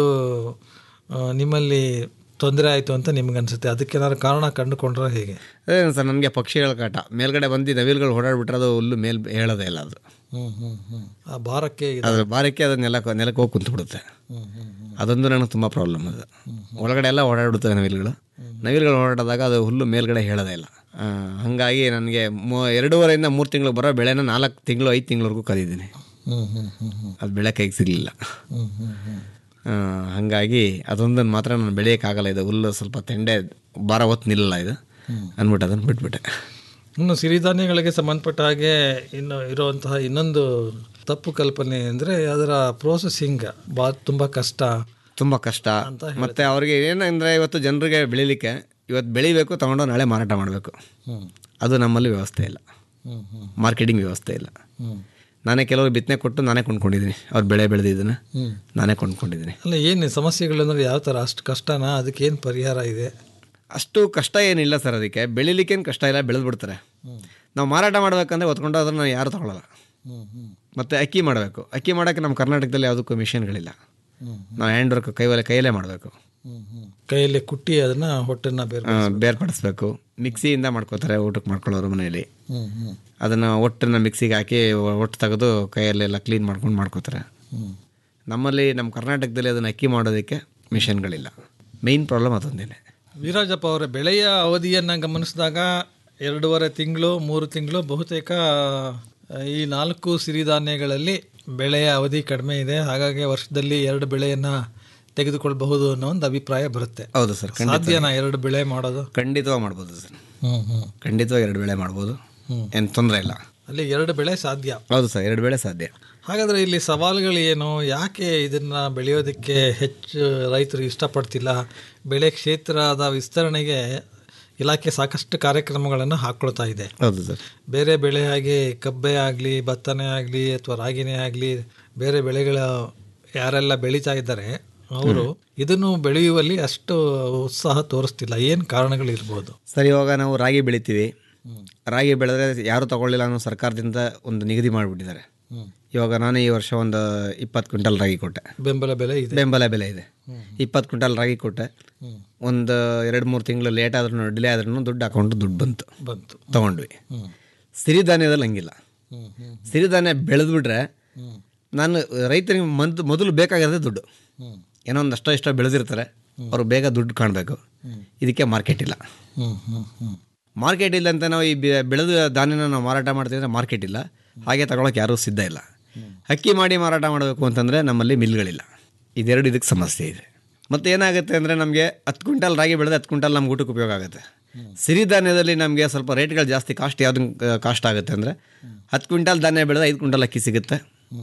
ಆ, ನಿಮ್ಮಲ್ಲಿ ತೊಂದರೆ ಆಯಿತು ಅಂತ ನಿಮ್ಗೆ ಅನ್ಸುತ್ತೆ ಅದಕ್ಕೇನಾದ್ರು ಕಾರಣ ಕಂಡುಕೊಂಡ್ರೆ ಹೇಗೆ ಅದೇನು ಸರ್ ನನಗೆ ಪಕ್ಷಿಗಳ ಕಾಟ ಮೇಲ್ಗಡೆ ಬಂದು ನವಿಲ್ಗಳು ಓಡಾಡ್ಬಿಟ್ರೆ ಅದು ಹುಲ್ಲು ಮೇಲ್ ಹೇಳೋದೇ ಇಲ್ಲ ಅದು ಹ್ಮ್ ಹ್ಮ್ ಹ್ಮ್ ಆ ಭಾರಕ್ಕೆ ಇದು- ಅದ್ರ ಬಾರಕ್ಕೆ ಅದು ನೆಲಕ್ಕೆ ನೆಲಕ್ಕೆ ಹೋಗಿ ಕುಂತ್ಬಿಡುತ್ತೆ ಹ್ಮ್ ಹ್ಮ್ ಹ್ಮ್. ಅದೊಂದು ನನಗೆ ತುಂಬ ಪ್ರಾಬ್ಲಮ್ ಅದು ಒಳಗಡೆ ಎಲ್ಲ ಓಡಾಡ್ಬಿಡ್ತವೆ ನವಿಲುಗಳು ನವಿಲುಗಳು ಓಡಾಡಿದಾಗ ಅದು ಹುಲ್ಲು ಮೇಲ್ಗಡೆ ಹೇಳೋದೇ ಇಲ್ಲ ಆ, ಹಾಗಾಗಿ ನನಗೆ ಮೂ ಎರಡೂವರೆಯಿಂದ ಮೂರು ತಿಂಗಳು ಬರೋ ಬೆಳೆನ ನಾಲ್ಕು ತಿಂಗಳು ಐದು ತಿಂಗಳವರೆಗೂ ಕದಿದ್ದೀನಿ ಹ್ಮ್ ಹ್ಮ್ ಹ್ಮ್ ಹ್ಮ್ ಅದು ಬೆಳೆ ಕೈಗೆ ಸಿಗಲಿಲ್ಲ ಹ್ಮ್ ಹ್ಮ್ ಹ್ಮ್ ಹಾಗಾಗಿ ಅದೊಂದನ್ನು ಮಾತ್ರ ನಾನು ಬೆಳೆಯೋಕ್ಕಾಗಲ್ಲ ಇದು ಹುಲ್ಲು ಸ್ವಲ್ಪ ತೆಂಡೆ ಭಾರ ಹೊತ್ತು ನಿಲ್ಲಲ್ಲ ಇದು ಅಂದ್ಬಿಟ್ಟು ಅದನ್ನು ಬಿಟ್ಬಿಟ್ಟೆ ಇನ್ನು ಸಿರಿಧಾನ್ಯಗಳಿಗೆ ಸಂಬಂಧಪಟ್ಟ ಹಾಗೆ ಇನ್ನು ಇರುವಂತಹ ಇನ್ನೊಂದು ತಪ್ಪು ಕಲ್ಪನೆ ಅಂದರೆ ಅದರ ಪ್ರೋಸೆಸಿಂಗ್ ಬಾ ತುಂಬ ಕಷ್ಟ ತುಂಬ ಕಷ್ಟ ಮತ್ತು ಅವ್ರಿಗೆ ಏನಂದರೆ ಇವತ್ತು ಜನರಿಗೆ ಬೆಳಿಲಿಕ್ಕೆ ಇವತ್ತು ಬೆಳಿಬೇಕು ತೊಗೊಂಡು ನಾಳೆ ಮಾರಾಟ ಮಾಡಬೇಕು ಹ್ಮ್. ಅದು ನಮ್ಮಲ್ಲಿ ವ್ಯವಸ್ಥೆ ಇಲ್ಲ ಹ್ಮ್ ಹ್ಮ್ ಮಾರ್ಕೆಟಿಂಗ್ ವ್ಯವಸ್ಥೆ ಇಲ್ಲ ಹ್ಮ್. ನಾನೇ ಕೆಲವರು ಬಿತ್ತನೆ ಕೊಟ್ಟು ನಾನೇ ಕೊಂಡ್ಕೊಂಡಿದ್ದೀನಿ ಅವ್ರು ಬೆಳೆ ಬೆಳೆದಿದ್ದನ್ನು ಹ್ಮ್. ನಾನೇ ಕೊಂಡ್ಕೊಂಡಿದ್ದೀನಿ ಅಲ್ಲ ಏನು ಸಮಸ್ಯೆಗಳು ಅಂದರೆ ಯಾವ ಥರ ಅಷ್ಟು ಕಷ್ಟನಾ ಅದಕ್ಕೆ ಏನು ಪರಿಹಾರ ಇದೆ ಅಷ್ಟು ಕಷ್ಟ ಏನಿಲ್ಲ ಸರ್ ಅದಕ್ಕೆ ಬೆಳಿಲಿಕ್ಕೇನು ಕಷ್ಟ ಇಲ್ಲ ಬೆಳೆದು ಬಿಡ್ತಾರೆ ನಾವು ಮಾರಾಟ ಮಾಡಬೇಕಂದ್ರೆ ಹೊತ್ಕೊಂಡು ಅದನ್ನು ಯಾರು ತಗೊಳ್ಳಲ್ಲ ಹ್ಮ್ ಹ್ಮ್ ಮತ್ತು ಅಕ್ಕಿ ಮಾಡಬೇಕು ಅಕ್ಕಿ ಮಾಡೋಕ್ಕೆ ನಮ್ಮ ಕರ್ನಾಟಕದಲ್ಲಿ ಯಾವುದಕ್ಕೂ ಮಿಷನ್ಗಳಿಲ್ಲ ಹ್ಮ್. ನಾವು ಹ್ಯಾಂಡ್ ವರ್ಕ್ ಕೈವಲೆ ಕೈಯಲ್ಲೇ ಮಾಡಬೇಕು ಹ್ಮ್ ಹ್ಮ್ ಕೈಯಲ್ಲಿ ಕುಟ್ಟಿ ಅದನ್ನ ಹೊಟ್ಟನ್ನ ಬೇರೆ ಬೇರ್ಪಡಿಸ್ಬೇಕು ಮಿಕ್ಸಿಯಿಂದ ಮಾಡ್ಕೋತಾರೆ ಊಟಕ್ಕೆ ಮಾಡ್ಕೊಳ್ಳೋರು ಮನೆಯಲ್ಲಿ ಹ್ಮ್ ಹ್ಮ್ ಅದನ್ನು ಒಟ್ಟನ್ನು ಮಿಕ್ಸಿಗೆ ಹಾಕಿ ಒಟ್ಟು ತೆಗೆದು ಕೈಯಲ್ಲೆಲ್ಲ ಕ್ಲೀನ್ ಮಾಡ್ಕೊಂಡು ಮಾಡ್ಕೋತಾರೆ ಹ್ಮ್ ನಮ್ಮಲ್ಲಿ ನಮ್ಮ ಕರ್ನಾಟಕದಲ್ಲಿ ಅದನ್ನು ಅಕ್ಕಿ ಮಾಡೋದಕ್ಕೆ ಮಿಷನ್ಗಳಿಲ್ಲ ಮೇಯ್ನ್ ಪ್ರಾಬ್ಲಮ್ ಅದೊಂದೇನೆ ವೀರಾಜಪ್ಪ ಅವರ ಬೆಳೆಯ ಅವಧಿಯನ್ನು ಗಮನಿಸಿದಾಗ ಎರಡೂವರೆ ತಿಂಗಳು ಮೂರು ತಿಂಗಳು ಬಹುತೇಕ ಆ, ಈ ನಾಲ್ಕು ಸಿರಿಧಾನ್ಯಗಳಲ್ಲಿ ಬೆಳೆಯ ಅವಧಿ ಕಡಿಮೆ ಇದೆ ಹಾಗಾಗಿ ವರ್ಷದಲ್ಲಿ ಎರಡು ಬೆಳೆಯನ್ನು ತೆಗೆದುಕೊಳ್ಬಹುದು ಅನ್ನೋ ಒಂದು ಅಭಿಪ್ರಾಯ ಬರುತ್ತೆ ಹೌದು ಸರ್ ಖಂಡಿತ ಸಾಧ್ಯನಾ ಎರಡು ಬೆಳೆ ಮಾಡೋದು ಖಂಡಿತವಾಗಿ ಮಾಡ್ಬೋದು ಸರ್ ಹ್ಮ್ ಹ್ಮ್ ಖಂಡಿತವಾಗಿ ಎರಡು ಬೆಳೆ ಮಾಡ್ಬೋದು ಹ್ಮ್. ಏನು ತೊಂದರೆ ಇಲ್ಲ ಅಲ್ಲಿ ಎರಡು ಬೆಳೆ ಸಾಧ್ಯ ಹೌದು ಸರ್ ಎರಡು ಬೆಳೆ ಸಾಧ್ಯ ಹಾಗಾದರೆ ಇಲ್ಲಿ ಸವಾಲುಗಳು ಏನು ಯಾಕೆ ಇದನ್ನು ಬೆಳೆಯೋದಕ್ಕೆ ಹೆಚ್ಚು ರೈತರು ಇಷ್ಟಪಡ್ತಿಲ್ಲ ಬೆಳೆ ಕ್ಷೇತ್ರದ ವಿಸ್ತರಣೆಗೆ ಇಲಾಖೆ ಸಾಕಷ್ಟು ಕಾರ್ಯಕ್ರಮಗಳನ್ನು ಹಾಕ್ಕೊಳ್ತಾ ಇದೆ ಹೌದು ಸರ್ ಬೇರೆ ಬೆಳೆ ಹಾಗೆ ಕಬ್ಬೆ ಆಗಲಿ ಭತ್ತನೇ ಆಗಲಿ ಅಥವಾ ರಾಗಿನೇ ಆಗಲಿ ಬೇರೆ ಬೆಳೆಗಳ ಯಾರೆಲ್ಲ ಬೆಳೀತಾ ಇದ್ದಾರೆ ಅವರು ಇದನ್ನು ಬೆಳೆಯುವಲ್ಲಿ ಅಷ್ಟು ಉತ್ಸಾಹ ತೋರಿಸ್ತಿಲ್ಲ ಏನು ಕಾರಣಗಳಿರ್ಬೋದು ಸರ್ ಇವಾಗ ನಾವು ರಾಗಿ ಬೆಳಿತೀವಿ ರಾಗಿ ಬೆಳೆದ್ರೆ ಯಾರು ತಗೊಳ್ಳಿಲ್ಲ ಅನ್ನೋ ಸರ್ಕಾರದಿಂದ ಒಂದು ನಿಗದಿ ಮಾಡಿಬಿಟ್ಟಿದ್ದಾರೆ ಇವಾಗ ನಾನು ಈ ವರ್ಷ ಒಂದು ಇಪ್ಪತ್ತು ಕ್ವಿಂಟಲ್ ರಾಗಿ ಕೊಟ್ಟೆ ಬೆಂಬಲ ಬೆಲೆ ಇದೆ ಬೆಂಬಲ ಬೆಲೆ ಇದೆ ಇಪ್ಪತ್ತು ಕ್ವಿಂಟಲ್ ರಾಗಿ ಕೊಟ್ಟೆ ಒಂದು ಎರಡು ಮೂರು ತಿಂಗಳು ಲೇಟ್ ಆದ್ರೂ ಡಿಲೇ ಆದ್ರೂ ದುಡ್ಡು ಅಕೌಂಟ್ ದುಡ್ಡು ಬಂತು ಬಂತು ತಗೊಂಡ್ವಿ ಸಿರಿಧಾನ್ಯದಲ್ಲಿ ಹಂಗಿಲ್ಲ ಸಿರಿಧಾನ್ಯ ಬೆಳೆದ್ಬಿಟ್ರೆ ನಾನು ರೈತರಿಗೆ ಮಂತ್ ಮೊದಲು ಬೇಕಾಗಿರೋದೇ ದುಡ್ಡು ಏನೋ ಒಂದು ಅಷ್ಟೋ ಇಷ್ಟೋ ಬೆಳೆದಿರ್ತಾರೆ ಅವ್ರು ಬೇಗ ದುಡ್ಡು ಕಾಣಬೇಕು ಇದಕ್ಕೆ ಮಾರ್ಕೆಟ್ ಇಲ್ಲ ಮಾರ್ಕೆಟ್ ಇಲ್ಲ ಅಂತ ನಾವು ಈ ಬೆ- ಬೆಳೆದ ಧಾನ್ಯನ ನಾವು ಮಾರಾಟ ಮಾಡ್ತೀವಿ ಅಂದರೆ ಮಾರ್ಕೆಟ್ ಇಲ್ಲ ಹಾಗೆ ತಗೊಳಕ್ಕೆ ಯಾರೂ ಸಿದ್ಧ ಇಲ್ಲ ಅಕ್ಕಿ ಮಾಡಿ ಮಾರಾಟ ಮಾಡಬೇಕು ಅಂತಂದರೆ ನಮ್ಮಲ್ಲಿ ಮಿಲ್ಗಳಿಲ್ಲ ಇದೆರಡು ಇದಕ್ಕೆ ಸಮಸ್ಯೆ ಇದೆ ಮತ್ತು ಏನಾಗುತ್ತೆ ಅಂದರೆ ನಮಗೆ ಹತ್ತು ಕ್ವಿಂಟಲ್ ರಾಗಿ ಬೆಳೆದ್ರೆ ಹತ್ತು ಕ್ವಿಂಟಲ್ ನಮ್ಗೆ ಊಟಕ್ಕೆ ಉಪಯೋಗ ಆಗುತ್ತೆ ಸಿರಿಧಾನ್ಯದಲ್ಲಿ ನಮಗೆ ಸ್ವಲ್ಪ ರೇಟ್ಗಳು ಜಾಸ್ತಿ ಕಾಸ್ಟ್ ಯಾವ್ದು ಕಾಸ್ಟ್ ಆಗುತ್ತೆ ಅಂದರೆ ಹತ್ತು ಕ್ವಿಂಟಲ್ ಧಾನ್ಯ ಬೆಳೆದ್ರೆ ಐದು ಕ್ವಿಂಟಲ್ ಅಕ್ಕಿ ಸಿಗುತ್ತೆ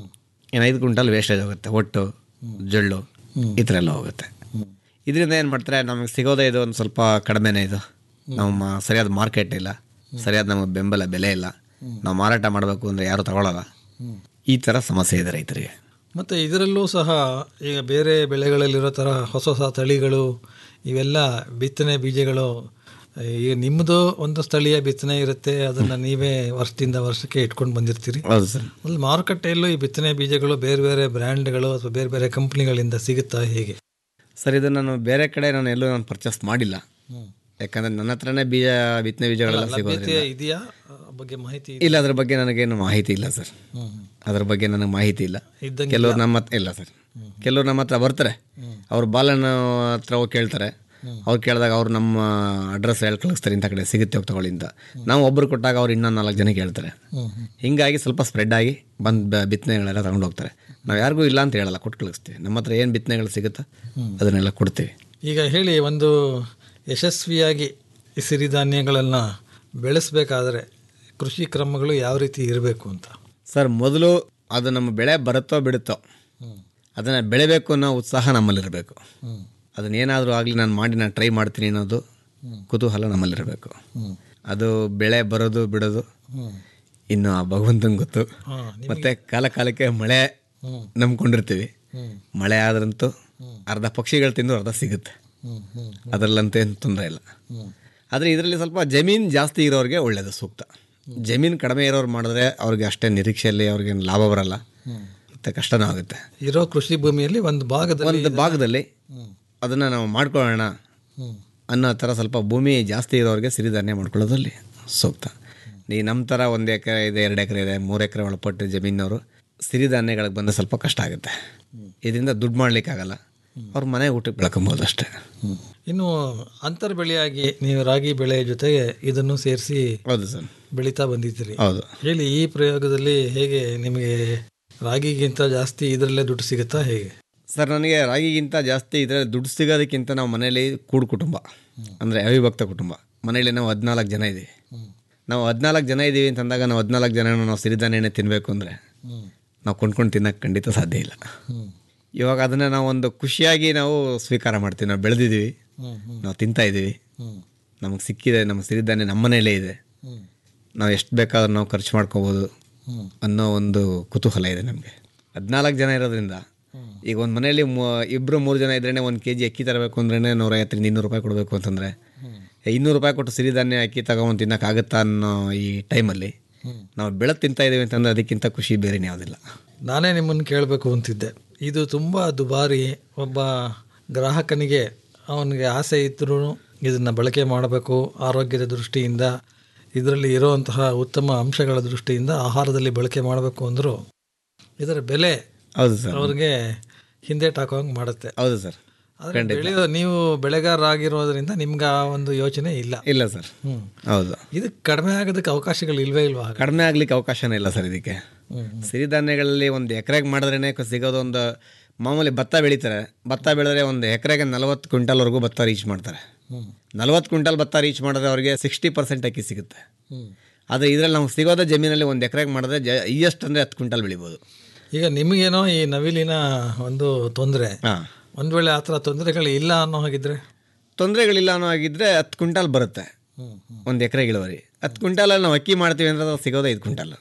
ಏನು ಐದು ಕ್ವಿಂಟಲ್ ವೇಸ್ಟೇಜ್ ಹೋಗುತ್ತೆ ಒಟ್ಟು ಜೊಳ್ಳು ಈ ಥರ ಎಲ್ಲ ಹೋಗುತ್ತೆ ಇದರಿಂದ ಏನು ಮಾಡ್ತಾರೆ ನಮಗೆ ಸಿಗೋದೇ ಇದು ಒಂದು ಸ್ವಲ್ಪ ಕಡಿಮೆನೇ ಇದು ನಮ್ಮ ಸರಿಯಾದ ಮಾರ್ಕೆಟ್ ಇಲ್ಲ ಸರಿಯಾದ ನಮಗೆ ಬೆಂಬಲ ಬೆಲೆ ಇಲ್ಲ ನಾವು ಮಾರಾಟ ಮಾಡಬೇಕು ಅಂದರೆ ಯಾರು ತಗೊಳ್ಳಲ್ಲ ಈ ಥರ ಸಮಸ್ಯೆ ಇದೆ ರೈತರಿಗೆ ಮತ್ತು ಇದರಲ್ಲೂ ಸಹ ಈಗ ಬೇರೆ ಬೆಳೆಗಳಲ್ಲಿರೋ ಥರ ಹೊಸ ಹೊಸ ತಳಿಗಳು ಇವೆಲ್ಲ ಬಿತ್ತನೆ ಬೀಜಗಳು ಈಗ ನಿಮ್ಮದು ಒಂದು ಸ್ಥಳೀಯ ಬಿತ್ತನೆ ಇರುತ್ತೆ ಅದನ್ನು ನೀವೇ ವರ್ಷದಿಂದ ವರ್ಷಕ್ಕೆ ಇಟ್ಕೊಂಡು ಬಂದಿರ್ತೀರಿ ಹೌದು ಸರ್ ಅಲ್ಲಿ ಮಾರುಕಟ್ಟೆಯಲ್ಲೂ ಈ ಬಿತ್ತನೆ ಬೀಜಗಳು ಬೇರೆ ಬೇರೆ ಬ್ರ್ಯಾಂಡ್ಗಳು ಅಥವಾ ಬೇರೆ ಬೇರೆ ಕಂಪ್ನಿಗಳಿಂದ ಸಿಗುತ್ತಾ ಹೇಗೆ ಸರ್ ಇದು ನಾನು ಬೇರೆ ಕಡೆ ನಾನು ಎಲ್ಲೂ ನಾನು ಪರ್ಚೇಸ್ ಮಾಡಿಲ್ಲ ಯಾಕಂದರೆ ನನ್ನ ಹತ್ರನೇ ಬೀಜ ಬಿತ್ತನೆ ಬೀಜಗಳೆಲ್ಲ ಲಭ್ಯತೆ ಸಿಗೋದ್ರಿಂದ ಇದೆಯಾ ಆ ಬಗ್ಗೆ ಮಾಹಿತಿ ಇಲ್ಲ ಅದ್ರ ಬಗ್ಗೆ ನನಗೇನು ಮಾಹಿತಿ ಇಲ್ಲ ಸರ್ ಅದ್ರ ಬಗ್ಗೆ ನನಗೆ ಮಾಹಿತಿ ಇಲ್ಲ ಇದ್ದಂಗೆ ಕೆಲವ್ರು ನಮ್ಮ ಹತ್ರ ಇಲ್ಲ ಸರ್ ಕೆಲವ್ರು ನಮ್ಮ ಹತ್ರ ಬರ್ತಾರೆ ಅವ್ರ ಬಾಲನ ಹತ್ರ ಹೋಗಿ ಕೇಳ್ತಾರೆ ಅವ್ರು ಕೇಳಿದಾಗ ಅವ್ರು ನಮ್ಮ ಅಡ್ರೆಸ್ ಹೇಳಿ ಕಳಿಸ್ತಾರೆ ಇಂಥ ಕಡೆ ಸಿಗುತ್ತೆ ಹೋಗಿ ತಗೊಳ್ಳಿ ಅಂತ ನಾವು ಒಬ್ರು ಕೊಟ್ಟಾಗ ಅವ್ರು ಇನ್ನೂ ನಾಲ್ಕು ಜನ ಕೇಳ್ತಾರೆ ಹಿಂಗಾಗಿ ಸ್ವಲ್ಪ ಸ್ಪ್ರೆಡ್ ಆಗಿ ಬಂದು ಬಿತ್ತನೆಗಳೆಲ್ಲ ತಗೊಂಡು ಹೋಗ್ತಾರೆ ನಾವು ಯಾರಿಗೂ ಇಲ್ಲ ಅಂತ ಹೇಳಲ್ಲ ಕೊಟ್ಟು ಕಳಿಸ್ತೀವಿ ನಮ್ಮ ಹತ್ರ ಏನು ಬಿತ್ತನೆಗಳು ಸಿಗುತ್ತೋ ಅದನ್ನೆಲ್ಲ ಕೊಡ್ತೀವಿ ಈಗ ಹೇಳಿ ಒಂದು ಯಶಸ್ವಿಯಾಗಿ ಈ ಸಿರಿಧಾನ್ಯಗಳನ್ನು ಬೆಳೆಸಬೇಕಾದ್ರೆ ಕೃಷಿ ಕ್ರಮಗಳು ಯಾವ ರೀತಿ ಇರಬೇಕು ಅಂತ ಸರ್ ಮೊದಲು ಅದು ನಮ್ಮ ಬೆಳೆ ಬರುತ್ತೋ ಬಿಡುತ್ತೋ ಅದನ್ನು ಬೆಳಿಬೇಕು ಅನ್ನೋ ಉತ್ಸಾಹ ನಮ್ಮಲ್ಲಿರಬೇಕು ಅದನ್ನೇನಾದರೂ ಆಗಲಿ ನಾನು ಮಾಡಿ ನಾನು ಟ್ರೈ ಮಾಡ್ತೀನಿ ಅನ್ನೋದು ಕುತೂಹಲ ನಮ್ಮಲ್ಲಿರಬೇಕು ಅದು ಬೆಳೆ ಬರೋದು ಬಿಡೋದು ಇನ್ನು ಆ ಭಗವಂತನ ಗೊತ್ತು ಮತ್ತು ಕಾಲ ಕಾಲಕ್ಕೆ ಮಳೆ ನಂಬ್ಕೊಂಡಿರ್ತೀವಿ ಮಳೆ ಆದ್ರಂತೂ ಅರ್ಧ ಪಕ್ಷಿಗಳು ತಿಂದು ಅರ್ಧ ಸಿಗುತ್ತೆ ಅದರಲ್ಲಂತೂ ಏನು ತೊಂದರೆ ಇಲ್ಲ ಆದರೆ ಇದರಲ್ಲಿ ಸ್ವಲ್ಪ ಜಮೀನು ಜಾಸ್ತಿ ಇರೋರಿಗೆ ಒಳ್ಳೆಯದು ಸೂಕ್ತ ಜಮೀನು ಕಡಿಮೆ ಇರೋರು ಮಾಡಿದ್ರೆ ಅವ್ರಿಗೆ ಅಷ್ಟೇ ನಿರೀಕ್ಷೆಯಲ್ಲಿ ಅವ್ರಿಗೇನು ಲಾಭ ಬರಲ್ಲ ಮತ್ತು ಕಷ್ಟನೂ ಆಗುತ್ತೆ ಇರೋ ಕೃಷಿ ಭೂಮಿಯಲ್ಲಿ ಒಂದು ಭಾಗದಲ್ಲಿ ಒಂದು ಭಾಗದಲ್ಲಿ ಅದನ್ನು ನಾವು ಮಾಡ್ಕೊಳ್ಳೋಣ ಅನ್ನೋ ಥರ ಸ್ವಲ್ಪ ಭೂಮಿ ಜಾಸ್ತಿ ಇರೋರಿಗೆ ಸಿರಿಧಾನ್ಯ ಮಾಡ್ಕೊಳ್ಳೋದಲ್ಲಿ ಸೂಕ್ತ ಈ ನಮ್ಮ ಥರ ಒಂದು ಎಕರೆ ಇದೆ ಎರಡು ಎಕರೆ ಇದೆ ಮೂರು ಎಕರೆ ಒಳಪಟ್ಟು ಜಮೀನವರು ಸಿರಿಧಾನ್ಯಗಳಿಗೆ ಬಂದರೆ ಸ್ವಲ್ಪ ಕಷ್ಟ ಆಗುತ್ತೆ ಇದರಿಂದ ದುಡ್ಡು ಮಾಡಲಿಕ್ಕಾಗಲ್ಲ ಅವ್ರ ಮನೆ ಊಟಕ್ಕೆ ಬೆಳ್ಕೊಬೋದು ಅಷ್ಟೇ ಇನ್ನು ಅಂತರ್ ಬೆಳೆಯಾಗಿ ನೀವು ರಾಗಿ ಬೆಳೆ ಜೊತೆಗೆ ಇದನ್ನು ಸೇರಿಸಿ ಹೌದು ಸರ್ ಬೆಳೀತಾ ಬಂದಿದ್ದೀರಿ ಹೌದು ಹೇಳಿ ಈ ಪ್ರಯೋಗದಲ್ಲಿ ಹೇಗೆ ನಿಮಗೆ ರಾಗಿಗಿಂತ ಜಾಸ್ತಿ ಇದರಲ್ಲೇ ದುಡ್ಡು ಸಿಗುತ್ತಾ ಹೇಗೆ ಸರ್ ನನಗೆ ರಾಗಿಗಿಂತ ಜಾಸ್ತಿ ಇದರಲ್ಲಿ ದುಡ್ಡು ಸಿಗೋದಕ್ಕಿಂತ ನಾವು ಮನೇಲಿ ಕೂಡು ಕುಟುಂಬ ಅಂದರೆ ಅವಿಭಕ್ತ ಕುಟುಂಬ ಮನೇಲಿ ನಾವು ಹದಿನಾಲ್ಕು ಜನ ಇದ್ದೀವಿ ನಾವು ಹದಿನಾಲ್ಕು ಜನ ಇದ್ದೀವಿ ಅಂತಂದಾಗ ನಾವು ಹದಿನಾಲ್ಕು ಜನ ನಾವು ಸಿರಿಧಾನ್ಯನೇ ತಿನ್ನಬೇಕು ಅಂದರೆ ನಾವು ಕೊಂಡ್ಕೊಂಡು ತಿನ್ನೋಕ್ಕೆ ಖಂಡಿತ ಸಾಧ್ಯ ಇಲ್ಲ ಇವಾಗ ಅದನ್ನು ನಾವು ಒಂದು ಖುಷಿಯಾಗಿ ನಾವು ಸ್ವೀಕಾರ ಮಾಡ್ತೀವಿ ನಾವು ಬೆಳೆದಿದ್ದೀವಿ ನಾವು ತಿಂತಾ ಇದ್ದೀವಿ ನಮಗೆ ಸಿಕ್ಕಿದೆ ನಮ್ಮ ಸಿರಿಧಾನ್ಯ ನಮ್ಮ ಮನೆಯಲ್ಲೇ ಇದೆ ನಾವು ಎಷ್ಟು ಬೇಕಾದ್ರೂ ನಾವು ಖರ್ಚು ಮಾಡ್ಕೋಬೋದು ಅನ್ನೋ ಒಂದು ಕುತೂಹಲ ಇದೆ ನಮಗೆ ಹದಿನಾಲ್ಕು ಜನ ಇರೋದ್ರಿಂದ ಈಗ ಒಂದು ಮನೆಯಲ್ಲಿ ಇಬ್ಬರು ಮೂರು ಜನ ಇದ್ರೇ ಒಂದು ಕೆ ಜಿ ಅಕ್ಕಿ ತರಬೇಕು ಅಂದ್ರೆ ನೂರೈವತ್ತರಿಂದ ಇನ್ನೂರು ರೂಪಾಯಿ ಕೊಡಬೇಕು ಅಂತಂದರೆ ಇನ್ನೂರು ರೂಪಾಯಿ ಕೊಟ್ಟು ಸಿರಿಧಾನ್ಯ ಅಕ್ಕಿ ತಗೊಂಡು ತಿನ್ನೋಕ್ಕಾಗುತ್ತಾ ಅನ್ನೋ ಈ ಟೈಮಲ್ಲಿ ನಾವು ಬೆಳೆದು ತಿಂತಾ ಇದ್ದೀವಿ ಅಂತಂದ್ರೆ ಅದಕ್ಕಿಂತ ಖುಷಿ ಬೇರೆನೇ ಯಾವುದಿಲ್ಲ ನಾನೇ ನಿಮ್ಮನ್ನು ಕೇಳಬೇಕು ಅಂತಿದ್ದೆ ಇದು ತುಂಬ ದುಬಾರಿ ಒಬ್ಬ ಗ್ರಾಹಕನಿಗೆ ಅವನಿಗೆ ಆಸೆ ಇದ್ದರೂ ಇದನ್ನು ಬಳಕೆ ಮಾಡಬೇಕು ಆರೋಗ್ಯದ ದೃಷ್ಟಿಯಿಂದ ಇದರಲ್ಲಿ ಇರುವಂತಹ ಉತ್ತಮ ಅಂಶಗಳ ದೃಷ್ಟಿಯಿಂದ ಆಹಾರದಲ್ಲಿ ಬಳಕೆ ಮಾಡಬೇಕು ಅಂದರೂ ಇದರ ಬೆಲೆ ಹೌದು ಸರ್ ಅವ್ರಿಗೆ ಹಿಂದೇಟ್ ಹಾಕೋಂಗೆ ಮಾಡುತ್ತೆ ಹೌದು ಸರ್ ಆದರೆ ಬೆಳೆಯೋ ನೀವು ಬೆಳೆಗಾರರಾಗಿರೋದ್ರಿಂದ ನಿಮ್ಗೆ ಆ ಒಂದು ಯೋಚನೆ ಇಲ್ಲ ಇಲ್ಲ ಸರ್ ಹೌದು ಇದು ಕಡಿಮೆ ಆಗೋದಕ್ಕೆ ಅವಕಾಶಗಳು ಇಲ್ವೇ ಇಲ್ವಾ ಹಾಗಾದ್ರೆ? ಕಡಿಮೆ ಆಗ್ಲಿಕ್ಕೆ ಅವಕಾಶನೇ ಇಲ್ಲ ಸರ್ ಇದಕ್ಕೆ ಸಿರಿಧಾನ್ಯಗಳಲ್ಲಿ ಒಂದು ಎಕರೆಗೆ ಮಾಡಿದ್ರೇ ಸಿಗೋದು ಒಂದು ಮಾಮೂಲಿ ಭತ್ತ ಬೆಳೀತಾರೆ ಭತ್ತ ಬೆಳೆದ್ರೆ ಒಂದು ಎಕರೆಗೆ ನಲವತ್ತು ಕ್ವಿಂಟಲ್ವರೆಗೂ ಭತ್ತ ರೀಚ್ ಮಾಡ್ತಾರೆ ನಲವತ್ತು ಕ್ವಿಂಟಲ್ ಭತ್ತ ರೀಚ್ ಮಾಡಿದ್ರೆ ಅವರಿಗೆ ಸಿಕ್ಸ್ಟಿ ಪರ್ಸೆಂಟ್ ಅಕ್ಕಿ ಸಿಗುತ್ತೆ ಆದರೆ ಇದರಲ್ಲಿ ನಮ್ಗೆ ಸಿಗೋದೇ ಜಮೀನಲ್ಲಿ ಒಂದು ಎಕರೆಗೆ ಮಾಡಿದ್ರೆ ಜ ಹೈಯೆಸ್ಟ್ ಅಂದರೆ ಹತ್ತು ಕ್ವಿಂಟಲ್ ಬೆಳಿಬೋದು ಈಗ ನಿಮಗೇನೋ ಈ ನವಿಲಿನ ಒಂದು ತೊಂದರೆ ಹಾಂ ಒಂದು ವೇಳೆ ಆ ಥರ ತೊಂದರೆಗಳು ಇಲ್ಲ ಅನ್ನೋ ಹಾಗಿದ್ರೆ ತೊಂದರೆಗಳಿಲ್ಲ ಅನ್ನೋ ಆಗಿದ್ದರೆ ಹತ್ತು ಕ್ವಿಂಟಲ್ ಬರುತ್ತೆ ಒಂದು ಎಕರೆಗೆ ಇಳುವರಿ ಹತ್ತು ಕ್ವಿಂಟಲಲ್ಲಿ ನಾವು ಅಕ್ಕಿ ಮಾಡ್ತೀವಿ ಅಂದರೆ ಅದು ಸಿಗೋದು ಐದು ಕ್ವಿಂಟಲ್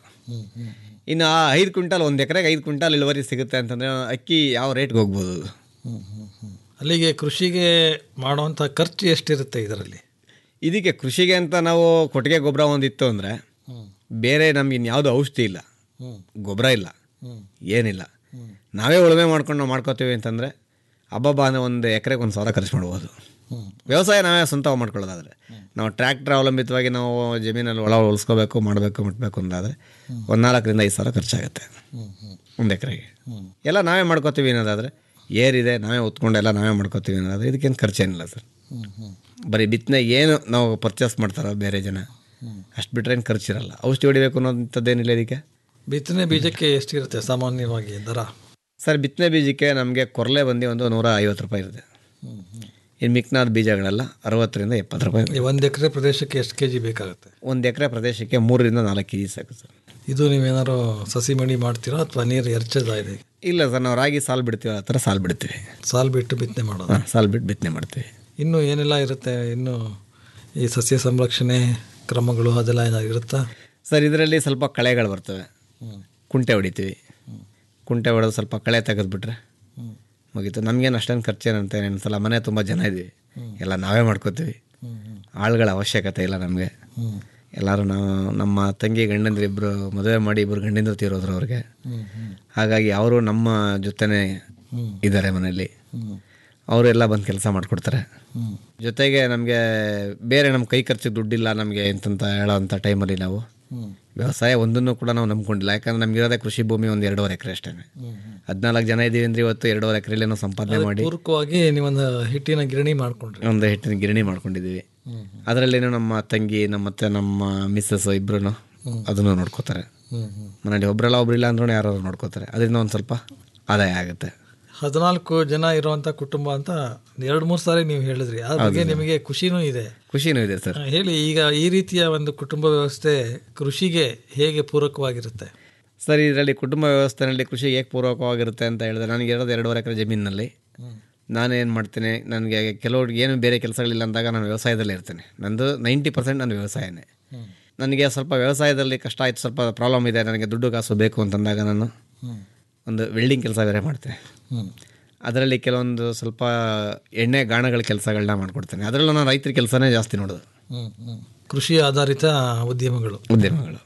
ಇನ್ನು ಆ ಐದು ಕ್ವಿಂಟಲ್ ಒಂದು ಎಕರೆಗೆ ಐದು ಕ್ವಿಂಟಲ್ ಇಳುವರಿ ಸಿಗುತ್ತೆ ಅಂತಂದರೆ ಅಕ್ಕಿ ಯಾವ ರೇಟ್ಗೆ ಹೋಗ್ಬೋದು ಅಲ್ಲಿಗೆ ಕೃಷಿಗೆ ಮಾಡುವಂಥ ಖರ್ಚು ಎಷ್ಟಿರುತ್ತೆ ಇದರಲ್ಲಿ ಇದಕ್ಕೆ ಕೃಷಿಗೆ ಅಂತ ನಾವು ಕೊಟ್ಟಿಗೆ ಗೊಬ್ಬರ ಒಂದಿತ್ತು ಅಂದರೆ ಬೇರೆ ನಮ್ಗೆ ಇನ್ಯಾವುದು ಔಷಧಿ ಇಲ್ಲ ಗೊಬ್ಬರ ಇಲ್ಲ ಏನಿಲ್ಲ ನಾವೇ ಉಳುಮೆ ಮಾಡ್ಕೊಂಡು ನಾವು ಮಾಡ್ಕೋತೀವಿ ಅಂತಂದರೆ ಹಬ್ಬಬ್ಬ ಅಂದರೆ ಒಂದು ಎಕರೆಗೆ ಒಂದು ಸಾವಿರ ಖರ್ಚು ಮಾಡ್ಬೋದು ವ್ಯವಸಾಯ ನಾವೇ ಸ್ವಂತ ಮಾಡ್ಕೊಳ್ಳೋದಾದರೆ ನಾವು ಟ್ರ್ಯಾಕ್ಟರ್ ಅವಲಂಬಿತವಾಗಿ ನಾವು ಜಮೀನಲ್ಲಿ ಒಳ ಉಳಿಸ್ಕೋಬೇಕು ಮಾಡಬೇಕು ಮುಟ್ಬೇಕು ಅಂದಾದರೆ ಒಂದು ನಾಲ್ಕರಿಂದ ಐದು ಸಾವಿರ ಖರ್ಚಾಗುತ್ತೆ ಒಂದು ಎಕರೆಗೆ ಎಲ್ಲ ನಾವೇ ಮಾಡ್ಕೋತೀವಿ ಅನ್ನೋದಾದರೆ ಏರಿದೆ ನಾವೇ ಉತ್ಕೊಂಡು ಎಲ್ಲ ನಾವೇ ಮಾಡ್ಕೋತೀವಿ ಅನ್ನೋದಾದರೆ ಇದಕ್ಕೇನು ಖರ್ಚೇನಿಲ್ಲ ಸರ್ ಬರೀ ಬಿತ್ತನೆ ಏನು ನಾವು ಪರ್ಚೇಸ್ ಮಾಡ್ತಾರೋ ಬೇರೆ ಜನ ಅಷ್ಟು ಬಿಟ್ಟರೆ ಏನು ಖರ್ಚಿರಲ್ಲ ಔಷಧಿ ಹೊಡಿಬೇಕು ಅನ್ನೋಂಥದ್ದೇನಿಲ್ಲ ಇದಕ್ಕೆ ಬಿತ್ತನೆ ಬೀಜಕ್ಕೆ ಎಷ್ಟಿರುತ್ತೆ ಸಾಮಾನ್ಯವಾಗಿ ದರ ಸರ್ ಬಿತ್ತನೆ ಬೀಜಕ್ಕೆ ನಮಗೆ ಕೊರಲೆ ಬಂದು ಒಂದು ನೂರ ಐವತ್ತು ರೂಪಾಯಿ ಇರುತ್ತೆ ಇನ್ನು ಮಿಕ್ನಾದ ಬೀಜಗಳೆಲ್ಲ ಅರವತ್ತರಿಂದ ಎಪ್ಪತ್ತು ರೂಪಾಯಿ ಈ ಒಂದು ಎಕರೆ ಪ್ರದೇಶಕ್ಕೆ ಎಷ್ಟು ಕೆ ಜಿ ಬೇಕಾಗುತ್ತೆ ಒಂದು ಎಕರೆ ಪ್ರದೇಶಕ್ಕೆ ಮೂರರಿಂದ ನಾಲ್ಕು ಕೆ ಜಿ ಸಾಕು ಸರ್ ಇದು ನೀವೇನಾದ್ರು ಸಸಿ ಮಡಿ ಮಾಡ್ತೀರಾ ಅಥವಾ ನೀರು ಎರಚದ ಇದೆ ಇಲ್ಲ ಸರ್ ನಾವು ರಾಗಿ ಸಾಲು ಬಿಡ್ತೀವಿ ಆ ಥರ ಸಾಲು ಬಿಡ್ತೀವಿ ಸಾಲ್ ಬಿಟ್ಟು ಬಿತ್ತನೆ ಮಾಡೋದು ಹಾಂ ಸಾಲು ಬಿಟ್ಟು ಬಿತ್ತನೆ ಮಾಡ್ತೀವಿ ಇನ್ನು ಏನೆಲ್ಲ ಇರುತ್ತೆ ಇನ್ನು ಈ ಸಸ್ಯ ಸಂರಕ್ಷಣೆ ಕ್ರಮಗಳು ಅದೆಲ್ಲ ಏನಾದ್ರು ಇರುತ್ತಾ ಸರ್ ಇದರಲ್ಲಿ ಸ್ವಲ್ಪ ಕಳೆಗಳು ಬರ್ತವೆ ಕುಂಟೆ ಹೊಡಿತೀವಿ ಕುಂಟೆ ಹೊಡೆದು ಸ್ವಲ್ಪ ಕಳೆ ತೆಗೆದ್ಬಿಟ್ರೆ ಮುಗೀತು ನಮಗೇನು ಅಷ್ಟೊಂದು ಖರ್ಚೇನಂತ ಅನ್ಸಲ್ಲ ಮನೆ ತುಂಬ ಜನ ಇದ್ದೀವಿ ಎಲ್ಲ ನಾವೇ ಮಾಡ್ಕೋತೀವಿ ಆಳುಗಳ ಅವಶ್ಯಕತೆ ಇಲ್ಲ ನಮಗೆ ಎಲ್ಲರೂ ನಾವು ನಮ್ಮ ತಂಗಿ ಗಂಡಂದ್ರು ಇಬ್ಬರು ಮದುವೆ ಮಾಡಿ ಇಬ್ಬರು ಗಂಡಂದ್ರು ತೀರೋದ್ರು ಅವ್ರಿಗೆ ಹಾಗಾಗಿ ಅವರು ನಮ್ಮ ಜೊತೆನೇ ಇದ್ದಾರೆ ಮನೆಯಲ್ಲಿ ಅವರೆಲ್ಲ ಬಂದು ಕೆಲಸ ಮಾಡಿಕೊಡ್ತಾರೆ ಜೊತೆಗೆ ನಮಗೆ ಬೇರೆ ನಮ್ಮ ಕೈ ಖರ್ಚಿಗೆ ದುಡ್ಡಿಲ್ಲ ನಮಗೆ ಅಂತಂತ ಹೇಳೋ ಅಂಥ ಟೈಮಲ್ಲಿ ನಾವು ವ್ಯವಸಾಯ ಒಂದನ್ನು ಕೂಡ ನಾವು ನಂಬ್ಕೊಂಡಿಲ್ಲ ಯಾಕಂದ್ರೆ ನಮಗಿರೋದೇ ಕೃಷಿ ಭೂಮಿ ಒಂದು ಎರಡೂವರೆ ಎಕರೆ ಅಷ್ಟೇ ಹದಿನಾಲ್ಕು ಜನ ಇದ್ದೀವಿ ಅಂದ್ರೆ ಇವತ್ತು ಎರಡೂವರೆ ಎಕರೆಲೇನೋ ಸಂಪಾದನೆ ಮಾಡಿ ಪೂರಕವಾಗಿ ನೀವೊಂದು ಹಿಟ್ಟಿನ ಗಿರಣಿ ಮಾಡ್ಕೊಂಡ್ರಿ ಒಂದು ಹಿಟ್ಟಿನ ಗಿರಣಿ ಮಾಡ್ಕೊಂಡಿದ್ದೀವಿ ಅದರಲ್ಲೇನು ನಮ್ಮ ತಂಗಿ ನಮ್ಮ ಮತ್ತೆ ನಮ್ಮ ಮಿಸ್ಸಸ್ ಇಬ್ಬರು ಅದನ್ನು ನೋಡ್ಕೋತಾರೆ ಮನೇಲಿ ಒಬ್ರಲ್ಲ ಒಬ್ರಿಲ್ಲ ಅಂದ್ರೂ ಯಾರು ನೋಡ್ಕೋತಾರೆ ಅದರಿಂದ ಒಂದು ಸ್ವಲ್ಪ ಆದಾಯ ಆಗುತ್ತೆ ಹದಿನಾಲ್ಕು ಜನ ಇರುವಂತ ಕುಟುಂಬ ಅಂತ ಎರಡು ಮೂರು ಸಾರಿ ನೀವು ಹೇಳಿದ್ರಿ ಅದ್ರ ಬಗ್ಗೆ ನಿಮಗೆ ಖುಷಿನೂ ಇದೆ ಖುಷಿನೂ ಇದೆ ಸರ್ ಆ, ಹೇಳಿ ಈಗ ಈ ರೀತಿಯ ಒಂದು ಕುಟುಂಬ ವ್ಯವಸ್ಥೆ ಕೃಷಿಗೆ ಹೇಗೆ ಪೂರಕವಾಗಿರುತ್ತೆ ಸರ್ ಇದರಲ್ಲಿ ಕುಟುಂಬ ವ್ಯವಸ್ಥೆಯಲ್ಲಿ ಕೃಷಿ ಹೇಗೆ ಪೂರ್ವಕವಾಗಿರುತ್ತೆ ಅಂತ ಹೇಳಿದ್ರೆ ನನಗೆ ಇರೋದು ಎರಡೂವರೆ ಎಕರೆ ಜಮೀನಿನಲ್ಲಿ ನಾನೇನು ಮಾಡ್ತೇನೆ ನನಗೆ ಕೆಲವ್ರಿಗೆ ಏನು ಬೇರೆ ಕೆಲಸಗಳಿಲ್ಲ ಅಂದಾಗ ನಾನು ವ್ಯವಸಾಯದಲ್ಲೇ ಇರ್ತೇನೆ ನಂದು ನೈಂಟಿ ಪರ್ಸೆಂಟ್ ನಾನು ವ್ಯವಸಾಯನೇ ನನಗೆ ಸ್ವಲ್ಪ ವ್ಯವಸಾಯದಲ್ಲಿ ಕಷ್ಟ ಆಯ್ತು ಸ್ವಲ್ಪ ಪ್ರಾಬ್ಲಮ್ ಇದೆ ನನಗೆ ದುಡ್ಡು ಕಾಸು ಬೇಕು ಅಂತಂದಾಗ ನಾನು ಒಂದು ವೆಲ್ಡಿಂಗ್ ಕೆಲಸ ಬೇರೆ ಮಾಡ್ತೇನೆ ಅದರಲ್ಲಿ ಕೆಲವೊಂದು ಸ್ವಲ್ಪ ಎಣ್ಣೆ ಗಾಣಗಳ ಕೆಲಸಗಳನ್ನ ಮಾಡ್ಕೊಡ್ತೇನೆ ಅದರಲ್ಲೂ ನಾನು ರೈತರ ಕೆಲಸನೇ ಜಾಸ್ತಿ ನೋಡೋದು ಕೃಷಿ ಆಧಾರಿತ ಉದ್ಯಮಗಳು ಉದ್ಯಮಗಳು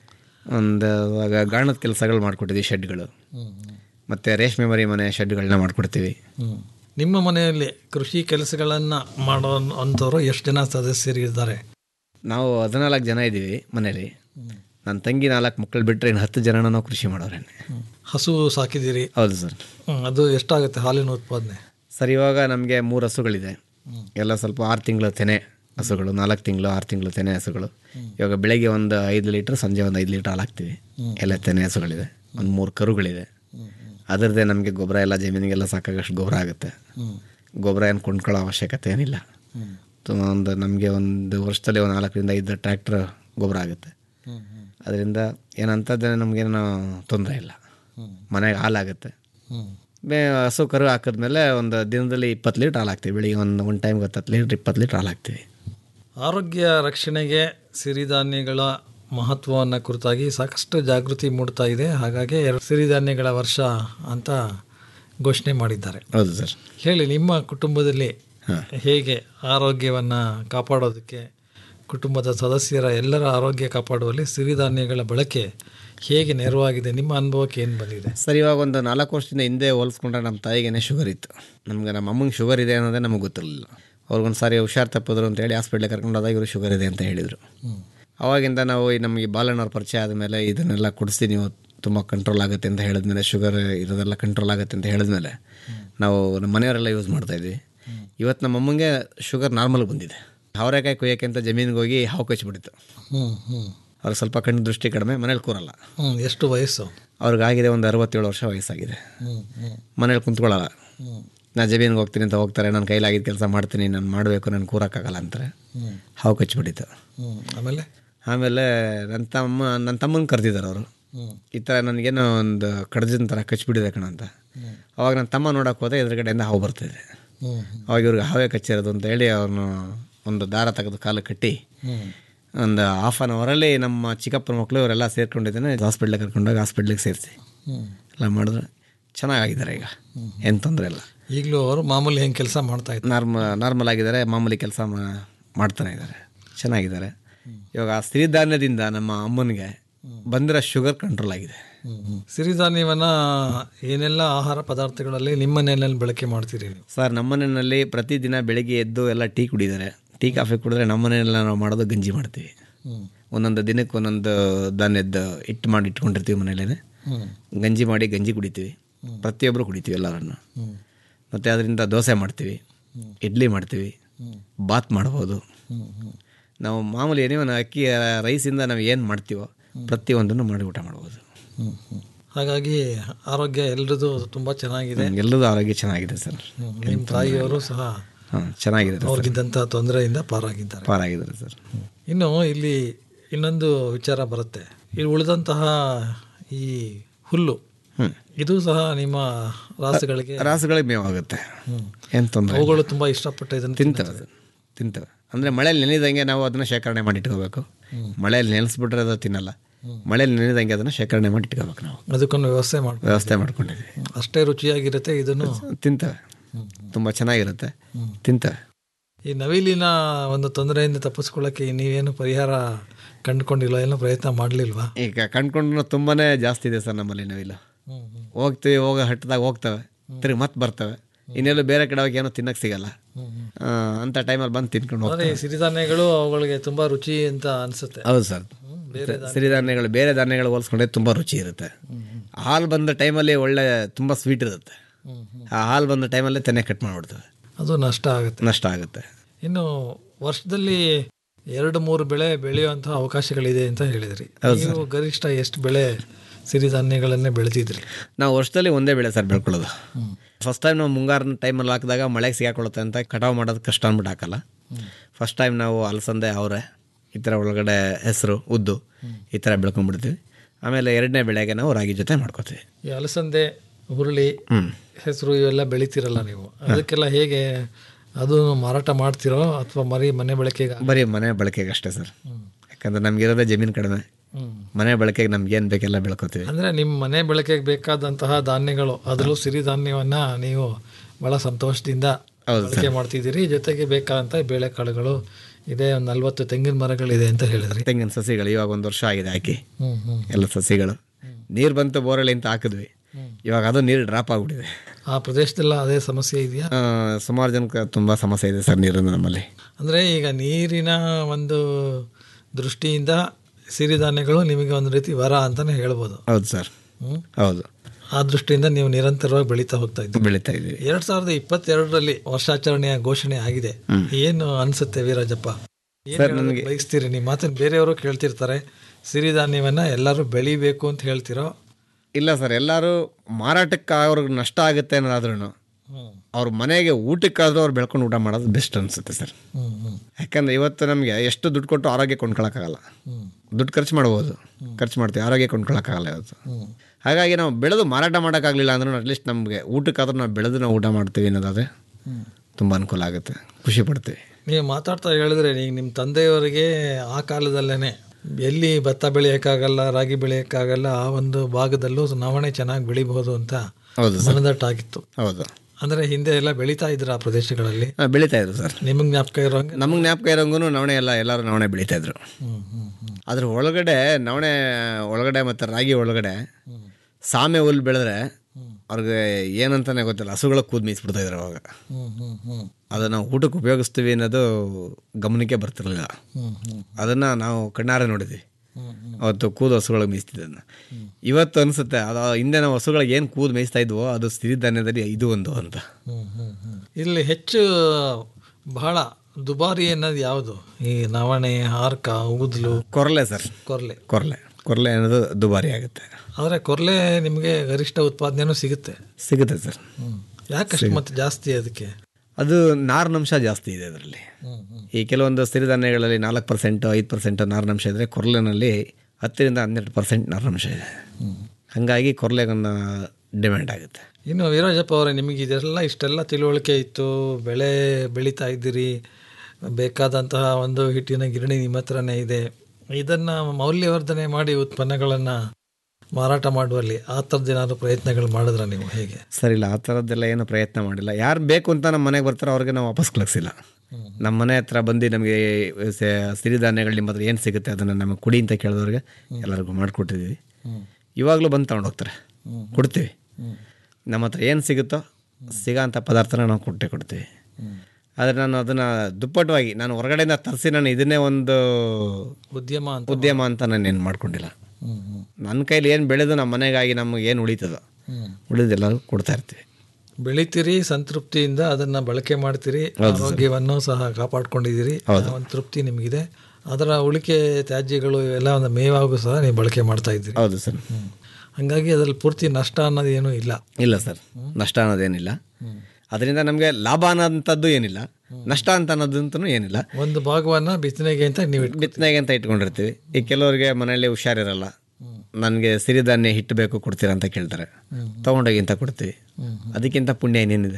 ಒಂದು ಇವಾಗ ಗಾಣದ ಕೆಲಸಗಳು ಮಾಡಿಕೊಟ್ಟಿದ್ದೀವಿ ಶೆಡ್ಗಳು ಮತ್ತು ರೇಷ್ಮೆ ಮರಿ ಮನೆ ಶೆಡ್ಗಳನ್ನ ಮಾಡಿಕೊಡ್ತೀವಿ ನಿಮ್ಮ ಮನೆಯಲ್ಲಿ ಕೃಷಿ ಕೆಲಸಗಳನ್ನ ಮಾಡೋ ಅಂಥವ್ರು ಎಷ್ಟು ಜನ ಸದಸ್ಯರಿದ್ದಾರೆ ನಾವು ಹದಿನಾಲ್ಕು ಜನ ಇದ್ದೀವಿ ಮನೇಲಿ ನನ್ನ ತಂಗಿ ನಾಲ್ಕು ಮಕ್ಕಳು ಬಿಟ್ಟರೆ ಇನ್ನು ಹತ್ತು ಜನ ನಾವು ಕೃಷಿ ಮಾಡೋರೇನೆ ಹಸು ಸಾಕಿದ್ದೀರಿ ಹೌದು ಸರ್ ಹ್ಮ್, ಅದು ಎಷ್ಟಾಗುತ್ತೆ ಹಾಲಿನ ಉತ್ಪಾದನೆ ಸರ್ ಇವಾಗ ನಮಗೆ ಮೂರು ಹಸುಗಳಿದೆ ಎಲ್ಲ ಸ್ವಲ್ಪ ಆರು ತಿಂಗಳು ತೆನೆ ಹಸುಗಳು ನಾಲ್ಕು ತಿಂಗಳು ಆರು ತಿಂಗಳು ತೆನೆ ಹಸುಗಳು ಇವಾಗ ಬೆಳಗ್ಗೆ ಒಂದು ಐದು ಲೀಟ್ರ್ ಸಂಜೆ ಒಂದು ಐದು ಲೀಟ್ರ್ ಹಾಲು ಹಾಕ್ತೀವಿ ಎಲ್ಲ ತೆನೆ ಹಸುಗಳಿದೆ ಒಂದು ಮೂರು ಕರುಗಳಿದೆ ಅದರದ್ದೇ ನಮಗೆ ಗೊಬ್ಬರ ಎಲ್ಲ ಜಮೀನಿಗೆಲ್ಲ ಸಾಕಾಗಷ್ಟು ಗೊಬ್ಬರ ಆಗುತ್ತೆ ಗೊಬ್ಬರ ಏನು ಕೊಂಡ್ಕೊಳ್ಳೋ ಅವಶ್ಯಕತೆ ಏನಿಲ್ಲ ತುಂಬ ಒಂದು ನಮಗೆ ಒಂದು ವರ್ಷದಲ್ಲಿ ಒಂದು ನಾಲ್ಕರಿಂದ ಐದು ಟ್ರ್ಯಾಕ್ಟರ್ ಗೊಬ್ಬರ ಆಗುತ್ತೆ ಅದರಿಂದ ಏನಂತದ್ದೇ ನಮಗೇನು ತೊಂದರೆ ಇಲ್ಲ ಮನೆಗೆ ಹಾಲಾಗುತ್ತೆ ಬೇ ಹಸು ಕರು ಹಾಕಿದ್ಮೇಲೆ ಒಂದು ದಿನದಲ್ಲಿ ಇಪ್ಪತ್ತು ಲೀಟ್ರ್ ಹಾಲು ಹಾಕ್ತೀವಿ ಬೆಳಿಗ್ಗೆ ಒಂದು ಒಂದು ಟೈಮ್ಗೆ ಹತ್ತು ಲೀಟ್ರ್ ಇಪ್ಪತ್ತು ಲೀಟ್ರ್ ಹಾಲು ಹಾಕ್ತೀವಿ ಆರೋಗ್ಯ ರಕ್ಷಣೆಗೆ ಸಿರಿಧಾನ್ಯಗಳ ಮಹತ್ವವನ್ನು ಕುರಿತಾಗಿ ಸಾಕಷ್ಟು ಜಾಗೃತಿ ಮೂಡ್ತಾ ಇದೆ ಹಾಗಾಗಿ ಎರಡು ಸಿರಿಧಾನ್ಯಗಳ ವರ್ಷ ಅಂತ ಘೋಷಣೆ ಮಾಡಿದ್ದಾರೆ ಹೌದು ಸರ್ ಹೇಳಿ ನಿಮ್ಮ ಕುಟುಂಬದಲ್ಲಿ ಹೇಗೆ ಆರೋಗ್ಯವನ್ನು ಕಾಪಾಡೋದಕ್ಕೆ ಕುಟುಂಬದ ಸದಸ್ಯರ ಎಲ್ಲರ ಆರೋಗ್ಯ ಕಾಪಾಡುವಲ್ಲಿ ಸಿರಿಧಾನ್ಯಗಳ ಬಳಕೆ ಹೇಗೆ ನೆರವಾಗಿದೆ ನಿಮ್ಮ ಅನುಭವಕ್ಕೆ ಏನು ಬಂದಿದೆ ಸರ್ ಇವಾಗ ಒಂದು ನಾಲ್ಕು ವರ್ಷದಿಂದ ಹಿಂದೆ ಹೋಲಿಸ್ಕೊಂಡ್ರೆ ನಮ್ಮ ತಾಯಿಗೇನೆ ಶುಗರ್ ಇತ್ತು ನಮಗೆ ನಮ್ಮ ಅಮ್ಮಂಗೆ ಶುಗರ್ ಇದೆ ಅನ್ನೋದೇ ನಮಗೆ ಗೊತ್ತಿರಲಿಲ್ಲ ಅವ್ರಿಗೊಂದು ಸಾರಿ ಹುಷಾರು ತಪ್ಪಿದ್ರು ಅಂತ ಹೇಳಿ ಹಾಸ್ಪಿಟ್ಲಿಗೆ ಕರ್ಕೊಂಡು ಹೋದಾಗ ಇವರು ಶುಗರ್ ಇದೆ ಅಂತ ಹೇಳಿದರು ಅವಾಗಿಂದ ನಾವು ಈ ನಮಗೆ ಬಾಲಣ್ಣವ್ರ ಪರಿಚಯ ಆದಮೇಲೆ ಇದನ್ನೆಲ್ಲ ಕುಡಿಸಿ ನೀವು ತುಂಬ ಕಂಟ್ರೋಲ್ ಆಗುತ್ತೆ ಅಂತ ಹೇಳಿದ್ಮೇಲೆ ಶುಗರ್ ಇರೋದೆಲ್ಲ ಕಂಟ್ರೋಲ್ ಆಗುತ್ತೆ ಅಂತ ಹೇಳಿದ್ಮೇಲೆ ನಾವು ನಮ್ಮ ಮನೆಯವರೆಲ್ಲ ಯೂಸ್ ಮಾಡ್ತಾಯಿದ್ವಿ ಇವತ್ತು ನಮ್ಮ ಅಮ್ಮಂಗೆ ಶುಗರ್ ನಾರ್ಮಲ್ ಬಂದಿದೆ ಅವರೆಕಾಯಿ ಕೊಯ್ಯೋಕ್ಕೆ ಅಂತ ಜಮೀನಿಗೆ ಹೋಗಿ ಹಾವು ಕಚ್ಚಿಬಿಟ್ಟಿತ್ತು ಹ್ಞೂ ಹ್ಞೂ ಅವ್ರಿಗೆ ಸ್ವಲ್ಪ ಕಣ್ಣು ದೃಷ್ಟಿ ಕಡಿಮೆ ಮನೇಲಿ ಕೂರಲ್ಲ ಹ್ಞೂ ಎಷ್ಟು ವಯಸ್ಸು ಅವ್ರಿಗಾಗಿದೆ ಒಂದು ಅರವತ್ತೇಳು ವರ್ಷ ವಯಸ್ಸಾಗಿದೆ ಹ್ಞೂ ಹ್ಞೂ ಮನೇಲಿ ಕುಂತ್ಕೊಳ್ಳಲ್ಲ ಹ್ಞೂ ನಾ ಜಮೀನಿಗೆ ಹೋಗ್ತೀನಿ ಅಂತ ಹೋಗ್ತಾರೆ ನನ್ನ ಕೈಲಾಗಿದ್ದ ಕೆಲಸ ಮಾಡ್ತೀನಿ ನಾನು ಮಾಡಬೇಕು ನಾನು ಕೂರಕ್ಕಾಗಲ್ಲ ಅಂತಾರೆ ಹ್ಞೂ ಹಾವು ಕಚ್ಚಿಬಿಟ್ಟಿತ್ತು ಹ್ಞೂ ಆಮೇಲೆ ಆಮೇಲೆ ನನ್ನ ತಮ್ಮ ನನ್ನ ತಮ್ಮನ ಕರೆದಿದ್ದಾರೆ ಅವರು ಹ್ಞೂ ಈ ಥರ ನನಗೇನೋ ಒಂದು ಕಡ್ಜಿನ ಥರ ಕಚ್ಚಿಬಿಟ್ಟಿದೆ ಕಣ ಅಂತ ಅವಾಗ ನನ್ನ ತಮ್ಮ ನೋಡೋಕೆ ಹೋದೆ ಎದುರುಗಡೆಯಿಂದ ಹಾವು ಬರ್ತಿದೆ ಹ್ಞೂ ಅವಾಗ ಇವ್ರಿಗೆ ಹಾವೇ ಕಚ್ಚಿರೋದು ಅಂತ ಹೇಳಿ ಅವ್ರನ್ನ ಒಂದು ದಾರ ತೆಗೆದು ಕಾಲು ಕಟ್ಟಿ ಹ್ಞೂ ಒಂದು ಹಾಫ್ ಆನ್ ಅವರಲ್ಲಿ ನಮ್ಮ ಚಿಕ್ಕಪ್ಪನ ಮಕ್ಕಳು ಇವರೆಲ್ಲ ಸೇರ್ಕೊಂಡಿದ್ದೇನೆ ಹಾಸ್ಪಿಟ್ಲಿಗೆ ಕರ್ಕೊಂಡೋಗಿ ಹಾಸ್ಪಿಟ್ಲಿಗೆ ಸೇರಿಸಿ ಹ್ಞೂ ಎಲ್ಲ ಮಾಡಿದ್ರೆ ಚೆನ್ನಾಗಿದ್ದಾರೆ ಈಗ ಏನು ತೊಂದರೆ ಇಲ್ಲ ಈಗಲೂ ಅವರು ಮಾಮೂಲಿ ಹೆಂಗೆ ಕೆಲಸ ಮಾಡ್ತಾ ಇದ್ದಾರೆ ನಾರ್ಮ ನಾರ್ಮಲ್ ಆಗಿದ್ದಾರೆ ಮಾಮೂಲಿ ಕೆಲಸ ಮಾಡ್ತಾನೆ ಇದ್ದಾರೆ ಚೆನ್ನಾಗಿದ್ದಾರೆ ಇವಾಗ ಆ ಸಿರಿಧಾನ್ಯದಿಂದ ನಮ್ಮ ಅಮ್ಮನಿಗೆ ಬಂದಿರೋ ಶುಗರ್ ಕಂಟ್ರೋಲ್ ಆಗಿದೆ ಸಿರಿಧಾನ್ಯವನ್ನ ಏನೆಲ್ಲ ಆಹಾರ ಪದಾರ್ಥಗಳಲ್ಲಿ ನಿಮ್ಮ ಮನೆಯಲ್ಲಿ ಬಳಕೆ ಮಾಡ್ತೀರಿ ನೀವು ಸರ್ ನಮ್ಮ ಮನೆಯಲ್ಲಿ ಪ್ರತಿದಿನ ಬೆಳಿಗ್ಗೆ ಎದ್ದು ಎಲ್ಲ ಟೀ ಕುಡಿತಾರೆ ಟೀ ಕಾಫಿ ಕುಡಿದ್ರೆ ನಮ್ಮ ಮನೆಯಲ್ಲ ನಾವು ಮಾಡೋದು ಗಂಜಿ ಮಾಡ್ತೀವಿ ಒಂದೊಂದು ದಿನಕ್ಕೆ ಒಂದೊಂದು ಧಾನ್ಯದ ಹಿಟ್ಟು ಮಾಡಿ ಇಟ್ಕೊಂಡಿರ್ತೀವಿ ಮನೇಲೇ ಗಂಜಿ ಮಾಡಿ ಗಂಜಿ ಕುಡಿತೀವಿ ಪ್ರತಿಯೊಬ್ಬರು ಕುಡಿತೀವಿ ಎಲ್ಲರನ್ನು ಮತ್ತು ಅದರಿಂದ ದೋಸೆ ಮಾಡ್ತೀವಿ ಇಡ್ಲಿ ಮಾಡ್ತೀವಿ ಬಾತ್ ಮಾಡ್ಬೋದು ನಾವು ಮಾಮೂಲಿ ಏನೇ ಒಂದು ಅಕ್ಕಿ ರೈಸಿಂದ ನಾವು ಏನು ಮಾಡ್ತೀವೋ ಪ್ರತಿಯೊಂದನ್ನು ಮಾಡಿ ಊಟ ಮಾಡ್ಬೋದು ಹಾಗಾಗಿ ಆರೋಗ್ಯ ಎಲ್ರದ್ದು ತುಂಬಾ ಚೆನ್ನಾಗಿದೆ ಎಲ್ಲದೂ ಆರೋಗ್ಯ ಚೆನ್ನಾಗಿದೆ ಸರ್ ನಿಮ್ಮ ತಾಯಿಯವರು ಸಹ ಹಾಂ ಚೆನ್ನಾಗಿದೆ ಸರ್ ಅವ್ರಿಗಿದ್ದಂತಹ ತೊಂದರೆಯಿಂದ ಪಾರಾಗಿದ್ದಾರೆ ಪಾರಾಗಿದ್ದಾರೆ ಸರ್ ಇನ್ನು ಇಲ್ಲಿ ಇನ್ನೊಂದು ವಿಚಾರ ಬರುತ್ತೆ ಇಲ್ಲಿ ಉಳಿದಂತಹ ಈ ಹುಲ್ಲು ಇದು ಸಹ ನಿಮ್ಮ ರಾಸುಗಳಿಗೆ ರಾಸುಗಳಿಗೆ ಮೇವಾಗುತ್ತೆ ಏನು ತೊಂದರೆ ಅವುಗಳು ತುಂಬಾ ಇಷ್ಟಪಟ್ಟು ಇದನ್ನು ತಿಂತವೆ ಅದು. ತಿಂತವೆ ಅಂದರೆ ಮಳೆಯಲ್ಲಿ ನೆನೆದಂಗೆ ನಾವು ಅದನ್ನು ಶೇಖರಣೆ ಮಾಡಿ ಇಟ್ಕೋಬೇಕು ಮಳೆಯಲ್ಲಿ ನೆನೆಸ್ಬಿಟ್ರೆ ಅದು ತಿನ್ನಲ್ಲ ಮಳೆಯಲ್ಲಿ ನೆನೆದಂಗೆ ಅದನ್ನು ಶೇಖರಣೆ ಮಾಡಿ ಇಟ್ಕೋಬೇಕು ನಾವು ಅದಕ್ಕೊಂದು ವ್ಯವಸ್ಥೆ ಮಾಡಿ ವ್ಯವಸ್ಥೆ ಮಾಡ್ಕೊಂಡಿದ್ವಿ ಅಷ್ಟೇ ರುಚಿಯಾಗಿರುತ್ತೆ ಇದನ್ನು ತಿಂತವೆ ತುಂಬ ಚೆನ್ನಾಗಿರುತ್ತೆ ತಿಂತವೆ ಈ ನವಿಲಿನ ಒಂದು ತೊಂದರೆಯಿಂದ ತಪ್ಪಿಸ್ಕೊಳ್ಳೋಕ್ಕೆ ನೀವೇನು ಪರಿಹಾರ ಕಂಡುಕೊಂಡಿಲ್ಲ ಏನೋ ಪ್ರಯತ್ನ ಮಾಡಲಿಲ್ವಾ ಈಗ ಕಂಡ್ಕೊಂಡು ತುಂಬಾ ಜಾಸ್ತಿ ಇದೆ ಸರ್ ನಮ್ಮಲ್ಲಿ ನಾವಿಲ್ಲ ಹೋಗ್ತೀವಿ ಹೋಗೋ ಹಟ್ಟದಾಗ ಹೋಗ್ತವೆ ತಿರುಗಿ ಮತ್ತೆ ಬರ್ತವೆ ಇನ್ನೆಲ್ಲೂ ಬೇರೆ ಕಡೆ ಹೋಗಿ ಏನೋ ತಿನ್ನಕ್ಕೆ ಸಿಗಲ್ಲ ಆ, ಅಂಥ ಟೈಮಲ್ಲಿ ಬಂದು ತಿನ್ಕೊಂಡು ಆದರೆ ಹೋಗ್ತವೆ ಈ ಸಿರಿಧಾನ್ಯಗಳು ಅವುಗಳಿಗೆ ತುಂಬಾ ರುಚಿ ಅಂತ ಅನಿಸುತ್ತೆ ಹೌದು ಸರ್ ಸಿರಿಧಾನ್ಯಗಳು ಬೇರೆ ಧಾನ್ಯಗಳು ಹೋಲಿಸ್ಕೊಂಡ್ರೆ ತುಂಬ ರುಚಿ ಇರುತ್ತೆ ಹಾಲು ಬಂದ ಟೈಮಲ್ಲಿ ಒಳ್ಳೆ ತುಂಬ ಸ್ವೀಟ್ ಇರುತ್ತೆ ಆ ಹಾಲು ಬಂದ ಟೈಮಲ್ಲಿ ತೆನೆ ಕಟ್ ಮಾಡಿಬಿಡ್ತವೆ ಅದು ನಷ್ಟ ಆಗುತ್ತೆ ನಷ್ಟ ಆಗುತ್ತೆ ಇನ್ನು ವರ್ಷದಲ್ಲಿ ಎರಡು ಮೂರು ಬೆಳೆ ಬೆಳೆಯುವಂತಹ ಅವಕಾಶಗಳಿದೆ ಅಂತ ಹೇಳಿದ್ರಿ ನೀವು ಗರಿಷ್ಠ ಎಷ್ಟು ಬೆಳೆ ಸಿರಿಧಾನ್ಯಗಳನ್ನೇ ಬೆಳೆದಿದ್ರಿ ನಾವು ವರ್ಷದಲ್ಲಿ ಒಂದೇ ಬೆಳೆ ಸರ್ ಬೆಳ್ಕೊಳ್ಳೋದು ಫಸ್ಟ್ ಟೈಮ್ ನಾವು ಮುಂಗಾರಿನ ಟೈಮಲ್ಲಿ ಹಾಕಿದಾಗ ಮಳೆಗೆ ಸಿಗಾಕೊಳ್ಳುತ್ತೆ ಅಂತ ಕಟಾವು ಮಾಡೋದು ಕಷ್ಟ ಅಂದ್ಬಿಟ್ಟು ಹಾಕಲ್ಲ ಫಸ್ಟ್ ಟೈಮ್ ನಾವು ಅಲಸಂದೆ ಅವರೆ ಈ ಥರ ಒಳಗಡೆ ಹೆಸರು ಉದ್ದು ಈ ಥರ ಬೆಳ್ಕೊಂಡ್ಬಿಡ್ತೀವಿ ಆಮೇಲೆ ಎರಡನೇ ಬೆಳೆಗೆ ನಾವು ರಾಗಿ ಜೊತೆ ಮಾಡ್ಕೋತೀವಿ ಈ ಅಲಸಂದೆ ಹುರುಳಿ ಹ್ಮ್. ಹೆಸರು ಇವೆಲ್ಲ ಬೆಳಿತೀರಲ್ಲ ನೀವು ಅದಕ್ಕೆಲ್ಲ ಹೇಗೆ ಅದು ಮಾರಾಟ ಮಾಡ್ತಿರೋ ಅಥವಾ ಮರಿ ಮನೆ ಬಳಕೆಗೆ ಬರೀ ಮನೆ ಬಳಕೆಗೆ ಅಷ್ಟೇ ಸರ್ ಯಾಕಂದ್ರೆ ನಮಗಿರೋದೇ ಜಮೀನು ಕಡಿಮೆ ಮನೆ ಬಳಕೆಗೆ ನಮ್ಗೆ ಏನು ಬೇಕೆಲ್ಲ ಬೆಳ್ಕೊತೀವಿ ಅಂದ್ರೆ ನಿಮ್ಮ ಮನೆ ಬಳಕೆಗೆ ಬೇಕಾದಂತಹ ಧಾನ್ಯಗಳು ಅದರಲ್ಲೂ ಸಿರಿಧಾನ್ಯವನ್ನ ನೀವು ಬಹಳ ಸಂತೋಷದಿಂದ ಹೌದು ಬಳಕೆ ಮಾಡ್ತಿದ್ದೀರಿ ಜೊತೆಗೆ ಬೇಕಾದಂತ ಬೇಳೆಕಾಳುಗಳು ಇದೆ ಒಂದು ನಲ್ವತ್ತು ತೆಂಗಿನ ಮರಗಳಿದೆ ಅಂತ ಹೇಳಿದ್ರಿ ತೆಂಗಿನ ಸಸಿಗಳು ಇವಾಗ ಒಂದು ವರ್ಷ ಆಗಿದೆ ಹಾಕಿ ಹ್ಮ್ ಹ್ಮ್ ಎಲ್ಲ ಸಸಿಗಳು ನೀರು ಬಂತು ಬೋರಲ್ಲಿ ಅಂತ ಹಾಕಿದ್ವಿ ಇವಾಗ ಅದು ನೀರು ಡ್ರಾಪ್ ಆಗಿಬಿಟ್ಟಿದೆ ಆ ಪ್ರದೇಶದಲ್ಲ ಅದೇ ಸಮಸ್ಯೆ ಇದೆಯಾ ಸುಮಾರು ಜನಕ್ಕೆ ತುಂಬ ಸಮಸ್ಯೆ ಇದೆ ಸರ್ ನೀರಿನ ನಮ್ಮಲ್ಲಿ ಅಂದ್ರೆ ಈಗ ನೀರಿನ ಒಂದು ದೃಷ್ಟಿಯಿಂದ ಸಿರಿಧಾನ್ಯಗಳು ನಿಮಗೆ ಒಂದು ರೀತಿ ವರ ಅಂತಾನೆ ಹೇಳ್ಬೋದು ಹೌದು ಸರ್ ಹ್ಮ್ ಹೌದು ಆ ದೃಷ್ಟಿಯಿಂದ ನೀವು ನಿರಂತರವಾಗಿ ಬೆಳೀತಾ ಹೋಗ್ತಾ ಇದ್ದೀವಿ ಬೆಳೀತಾ ಇದ್ದೀವಿ ಎರಡ್ ಸಾವಿರದ ಇಪ್ಪತ್ತೆರಡರಲ್ಲಿ ವರ್ಷಾಚರಣೆಯ ಘೋಷಣೆ ಆಗಿದೆ ಏನು ಅನ್ಸುತ್ತೆ ವೀರಜಪ್ಪ ಏನ್ ಹೇಳೋದಕ್ಕೆ ಬಯಸ್ತೀರಿ ನಿಮ್ಮ ಮಾತನ್ನ ಬೇರೆಯವರು ಕೇಳ್ತಿರ್ತಾರೆ ಸಿರಿಧಾನ್ಯವನ್ನ ಎಲ್ಲರೂ ಬೆಳಿಬೇಕು ಅಂತ ಹೇಳ್ತಿರೋ ಇಲ್ಲ ಸರ್ ಎಲ್ಲರೂ ಮಾರಾಟಕ್ಕೆ ಅವ್ರಿಗೆ ನಷ್ಟ ಆಗುತ್ತೆ ಅನ್ನೋದಾದ್ರೂ ಅವ್ರ ಮನೆಗೆ ಊಟಕ್ಕಾದ್ರೂ ಅವ್ರು ಬೆಳ್ಕೊಂಡು ಊಟ ಮಾಡೋದು ಬೆಸ್ಟ್ ಅನಿಸುತ್ತೆ ಸರ್ ಯಾಕಂದ್ರೆ ಇವತ್ತು ನಮಗೆ ಎಷ್ಟು ದುಡ್ಡು ಕೊಟ್ಟು ಆರೋಗ್ಯ ಕೊಂಡ್ಕೊಳಕ್ಕಾಗಲ್ಲ ದುಡ್ಡು ಖರ್ಚು ಮಾಡ್ಬೋದು ಖರ್ಚು ಮಾಡ್ತೀವಿ ಆರೋಗ್ಯ ಕೊಂಡ್ಕೊಳಕ್ಕಾಗಲ್ಲ ಇವತ್ತು ಹಾಗಾಗಿ ನಾವು ಬೆಳೆದು ಮಾರಾಟ ಮಾಡೋಕ್ಕಾಗಲಿಲ್ಲ ಅಂದ್ರೂ ಅಟ್ಲೀಸ್ಟ್ ನಮಗೆ ಊಟಕ್ಕಾದ್ರೂ ನಾವು ಬೆಳೆದು ನಾವು ಊಟ ಮಾಡ್ತೀವಿ ಅನ್ನೋದಾದ್ರೆ ತುಂಬ ಅನುಕೂಲ ಆಗುತ್ತೆ ಖುಷಿ ಪಡ್ತೀವಿ ನೀವು ಮಾತಾಡ್ತಾ ಹೇಳಿದ್ರೆ ಈಗ ನಿಮ್ಮ ತಂದೆಯವರಿಗೆ ಆ ಕಾಲದಲ್ಲೇನೆ ಎಲ್ಲಿ ಭತ್ತ ಬೆಳೆಯೋಕ್ಕಾಗಲ್ಲ ರಾಗಿ ಬೆಳೆಯೋಕ್ಕಾಗಲ್ಲ ಆ ಒಂದು ಭಾಗದಲ್ಲೂ ನವಣೆ ಚೆನ್ನಾಗಿ ಬೆಳಿಬಹುದು ಅಂತ ಹೌದು ಸರ್ ಮನದಟ್ಟಾಗಿತ್ತು ಹೌದು ಅಂದ್ರೆ ಹಿಂದೆ ಎಲ್ಲ ಬೆಳೀತಾ ಇದ್ರ ಆ ಪ್ರದೇಶಗಳಲ್ಲಿ ಹಾಂ ಬೆಳೀತಾ ಇದ್ರು ಸರ್ ನಿಮಗೆ ಜ್ಞಾಪಕ ಇರೋಂಗೆ ನಮಗೆ ಜ್ಞಾಪಕ ಇರೋಂಗೂ ನವಣೆ ಎಲ್ಲ ಎಲ್ಲರೂ ನವಣೆ ಬೆಳೀತಾ ಇದ್ರು ಅದ್ರ ಒಳಗಡೆ ನವಣೆ ಒಳಗಡೆ ಮತ್ತು ರಾಗಿ ಒಳಗಡೆ ಸಾಮೆ ಹುಲ್ಲು ಬೆಳೆದ್ರೆ ಅವ್ರಿಗೆ ಏನಂತಾನೆ ಗೊತ್ತಿಲ್ಲ ಹಸುಗಳ ಕೂದ್ ಮೀಸ್ಬಿಡ್ತಾ ಇದ್ರು ಅವಾಗ ಅದನ್ನು ನಾವು ಊಟಕ್ಕೆ ಉಪಯೋಗಿಸ್ತೀವಿ ಅನ್ನೋದು ಗಮನಕ್ಕೆ ಬರ್ತಿರಲಿಲ್ಲ ಅದನ್ನು ನಾವು ಕಣ್ಣಾರೆ ನೋಡಿದ್ವಿ ಅವತ್ತು ಕೂದು ಹಸುಗಳಿಗೆ ಮೇಯಿಸ್ತಿದ್ದನ್ನು ಇವತ್ತು ಅನಿಸುತ್ತೆ ಅದು ಹಿಂದೆ ನಾವು ಹಸುಗಳಿಗೆ ಏನು ಕೂದು ಮೇಯಿಸ್ತಾ ಇದ್ವೋ ಅದು ಸಿರಿಧಾನ್ಯದಲ್ಲಿ ಇದು ಒಂದು ಅಂತ ಇಲ್ಲಿ ಹೆಚ್ಚು ಬಹಳ ದುಬಾರಿ ಅನ್ನೋದು ಯಾವುದು ಈ ನವಣೆ ಹಾರ್ಕ ಊದ್ಲು ಕೊರಲೆ ಸರ್ ಕೊರ್ಲೆ ಕೊರಲೆ ಕೊರಲೆ ಅನ್ನೋದು ದುಬಾರಿ ಆಗುತ್ತೆ ಆದರೆ ಕೊರ್ಲೆ ನಿಮಗೆ ಗರಿಷ್ಠ ಉತ್ಪಾದನೆನೂ ಸಿಗುತ್ತೆ ಸಿಗುತ್ತೆ ಸರ್ ಯಾಕಷ್ಟು ಮತ್ತೆ ಜಾಸ್ತಿ ಅದಕ್ಕೆ ಅದು ನಾರಿನಂಶ ಜಾಸ್ತಿ ಇದೆ ಅದರಲ್ಲಿ ಈ ಕೆಲವೊಂದು ಸಿರಿಧಾನ್ಯಗಳಲ್ಲಿ ನಾಲ್ಕು ಪರ್ಸೆಂಟು ಐದು ಪರ್ಸೆಂಟ್ ನಾರಿನಂಶ ಇದ್ದರೆ ಕೊರಲೆನಲ್ಲಿ ಹತ್ತರಿಂದ ಹನ್ನೆರಡು ಪರ್ಸೆಂಟ್ ನಾರಿನಂಶ ಇದೆ ಹಾಗಾಗಿ ಕೊರಲೆಗನ್ನ ಡಿಮ್ಯಾಂಡ್ ಆಗುತ್ತೆ ಇನ್ನು ವೀರಜಪ್ಪ ಅವರೇ ನಿಮಗೆ ಇದೆಲ್ಲ ಇಷ್ಟೆಲ್ಲ ತಿಳುವಳಿಕೆ ಇತ್ತು ಬೆಳೆ ಬೆಳೀತಾ ಇದ್ದೀರಿ ಬೇಕಾದಂತಹ ಒಂದು ಹಿಟ್ಟಿನ ಗಿರಣಿ ನಿಮ್ಮ ಹತ್ರನೇ ಇದೆ ಇದನ್ನು ಮೌಲ್ಯವರ್ಧನೆ ಮಾಡಿ ಉತ್ಪನ್ನಗಳನ್ನು ಮಾರಾಟ ಮಾಡುವಲ್ಲಿ ಆ ಥರದ್ದು ಏನಾದ್ರು ಪ್ರಯತ್ನಗಳು ಮಾಡಿದ್ರ ನೀವು ಹೇಗೆ ಸರ್ ಇಲ್ಲ ಆ ಥರದ್ದೆಲ್ಲ ಏನು ಪ್ರಯತ್ನ ಮಾಡಿಲ್ಲ ಯಾರು ಬೇಕು ಅಂತ ನಮ್ಮ ಮನೆಗೆ ಬರ್ತಾರೋ ಅವ್ರಿಗೆ ನಾವು ವಾಪಸ್ ಕಳಿಸಿಲ್ಲ ನಮ್ಮ ಮನೆ ಹತ್ರ ಬಂದು ನಮಗೆ ಸ- ಸಿರಿಧಾನ್ಯಗಳು ನಿಮ್ಮ ಹತ್ರ ಏನು ಸಿಗುತ್ತೆ ಅದನ್ನು ನಮಗೆ ಕುಡಿ ಅಂತ ಕೇಳಿದವ್ರಿಗೆ ಎಲ್ಲರಿಗೂ ಮಾಡಿಕೊಟ್ಟಿದ್ದೀವಿ ಇವಾಗಲೂ ಬಂದು ತಗೊಂಡು ಹೋಗ್ತಾರೆ ಕೊಡ್ತೀವಿ ನಮ್ಮ ಹತ್ರ ಏನು ಸಿಗುತ್ತೋ ಸಿಗೋ ಅಂಥ ಪದಾರ್ಥನ ನಾವು ಕೊಟ್ಟೆ ಕೊಡ್ತೀವಿ ಆದರೆ ನಾನು ಅದನ್ನು ದುಪ್ಪಟ್ಟವಾಗಿ ನಾನು ಹೊರಗಡೆಯಿಂದ ತರಿಸಿ ನಾನು ಇದನ್ನೇ ಒಂದು ಉದ್ಯಮ ಅಂತ ಉದ್ಯಮ ಅಂತ ನಾನು ಏನು ಮಾಡ್ಕೊಂಡಿಲ್ಲ ನನ್ನ ಕೈಲಿ ಏನು ಬೆಳೆದು ನಮ್ಮ ಮನೆಗಾಗಿ ನಮಗೆ ಏನು ಉಳಿತದೋ ಉಳಿದೆಲ್ಲರೂ ಕೊಡ್ತಾ ಇರ್ತೀವಿ ಬೆಳಿತೀರಿ ಸಂತೃಪ್ತಿಯಿಂದ ಅದನ್ನ ಬಳಕೆ ಮಾಡ್ತೀರಿ ಆರೋಗ್ಯವನ್ನು ಸಹ ಕಾಪಾಡ್ಕೊಂಡಿದ್ದೀರಿ ಆ ಒಂದು ತೃಪ್ತಿ ನಿಮಗಿದೆ ಅದರ ಉಳಿಕೆ ತ್ಯಾಜ್ಯಗಳು ಇವೆಲ್ಲ ಒಂದು ಮೇವಾಗೂ ಸಹ ನೀವು ಬಳಕೆ ಮಾಡ್ತಾ ಇದ್ದೀರಿ ಹೌದು ಸರ್ ಹಂಗಾಗಿ ಅದ್ರಲ್ಲಿ ಪೂರ್ತಿ ನಷ್ಟ ಅನ್ನೋದು ಏನೂ ಇಲ್ಲ ಇಲ್ಲ ಸರ್ ನಷ್ಟ ಅನ್ನೋದೇನಿಲ್ಲ ಅದರಿಂದ ನಮಗೆ ಲಾಭ ಅನ್ನೋಂಥದ್ದು ಏನಿಲ್ಲ ನಷ್ಟ ಅಂತ ಅನ್ನೋದಂತೂ ಏನಿಲ್ಲ ಒಂದು ಭಾಗವನ್ನ ಬಿತ್ತನೆಗೆ ಅಂತ ನೀವು ಇಟ್- ಬಿತ್ತನೆಗೆ ಅಂತ ಇಟ್ಕೊಂಡಿರ್ತೀವಿ ಈ ಕೆಲವರಿಗೆ ಮನೆಯಲ್ಲಿ ಹುಷಾರಿರಲ್ಲ ನನಗೆ ಸಿರಿಧಾನ್ಯ ಹಿಟ್ಟು ಬೇಕು ಕೊಡ್ತೀರಾ ಅಂತ ಕೇಳ್ತಾರೆ ತೊಗೊಂಡೋಗಿ ಅಂತ ಕೊಡ್ತೀವಿ ಅದಕ್ಕಿಂತ ಪುಣ್ಯ ಇನ್ನೇನಿದೆ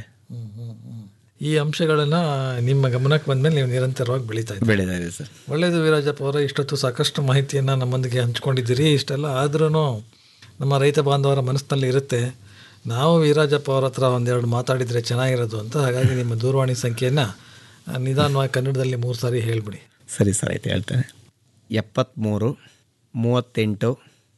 ಈ ಅಂಶಗಳನ್ನ ನಿಮ್ಮ ಗಮನಕ್ಕೆ ಬಂದ್ಮೇಲೆ ನೀವು ನಿರಂತರವಾಗಿ ಬೆಳೀತಾ ಇದ್ದೀರಿ ಬೆಳೀತಾ ಇದೆ ಸರ್ ಒಳ್ಳೆಯದು ವೀರಾಜಪ್ಪ ಅವರ ಇಷ್ಟೊತ್ತು ಸಾಕಷ್ಟು ಮಾಹಿತಿಯನ್ನು ನಮ್ಮೊಂದಿಗೆ ಹಂಚ್ಕೊಂಡಿದ್ದೀರಿ ಇಷ್ಟೆಲ್ಲ ಆದ್ರೂ ನಮ್ಮ ರೈತ ಬಾಂಧವರ ಮನಸ್ಸಿನಲ್ಲಿ ಇರುತ್ತೆ ನಾವು ವೀರಾಜಪ್ಪ ಅವರ ಹತ್ರ ಒಂದೆರಡು ಮಾತಾಡಿದರೆ ಚೆನ್ನಾಗಿರೋದು ಅಂತ ಹಾಗಾಗಿ ನಿಮ್ಮ ದೂರವಾಣಿ ಸಂಖ್ಯೆಯನ್ನು ನಿಧಾನವಾಗಿ ಕನ್ನಡದಲ್ಲಿ ಮೂರು ಸಾರಿ ಹೇಳಿಬಿಡಿ ಸರಿ ಸರ್ ಆಯ್ತು ಹೇಳ್ತೇನೆ ಎಪ್ಪತ್ತ್ಮೂರು ಮೂವತ್ತೆಂಟು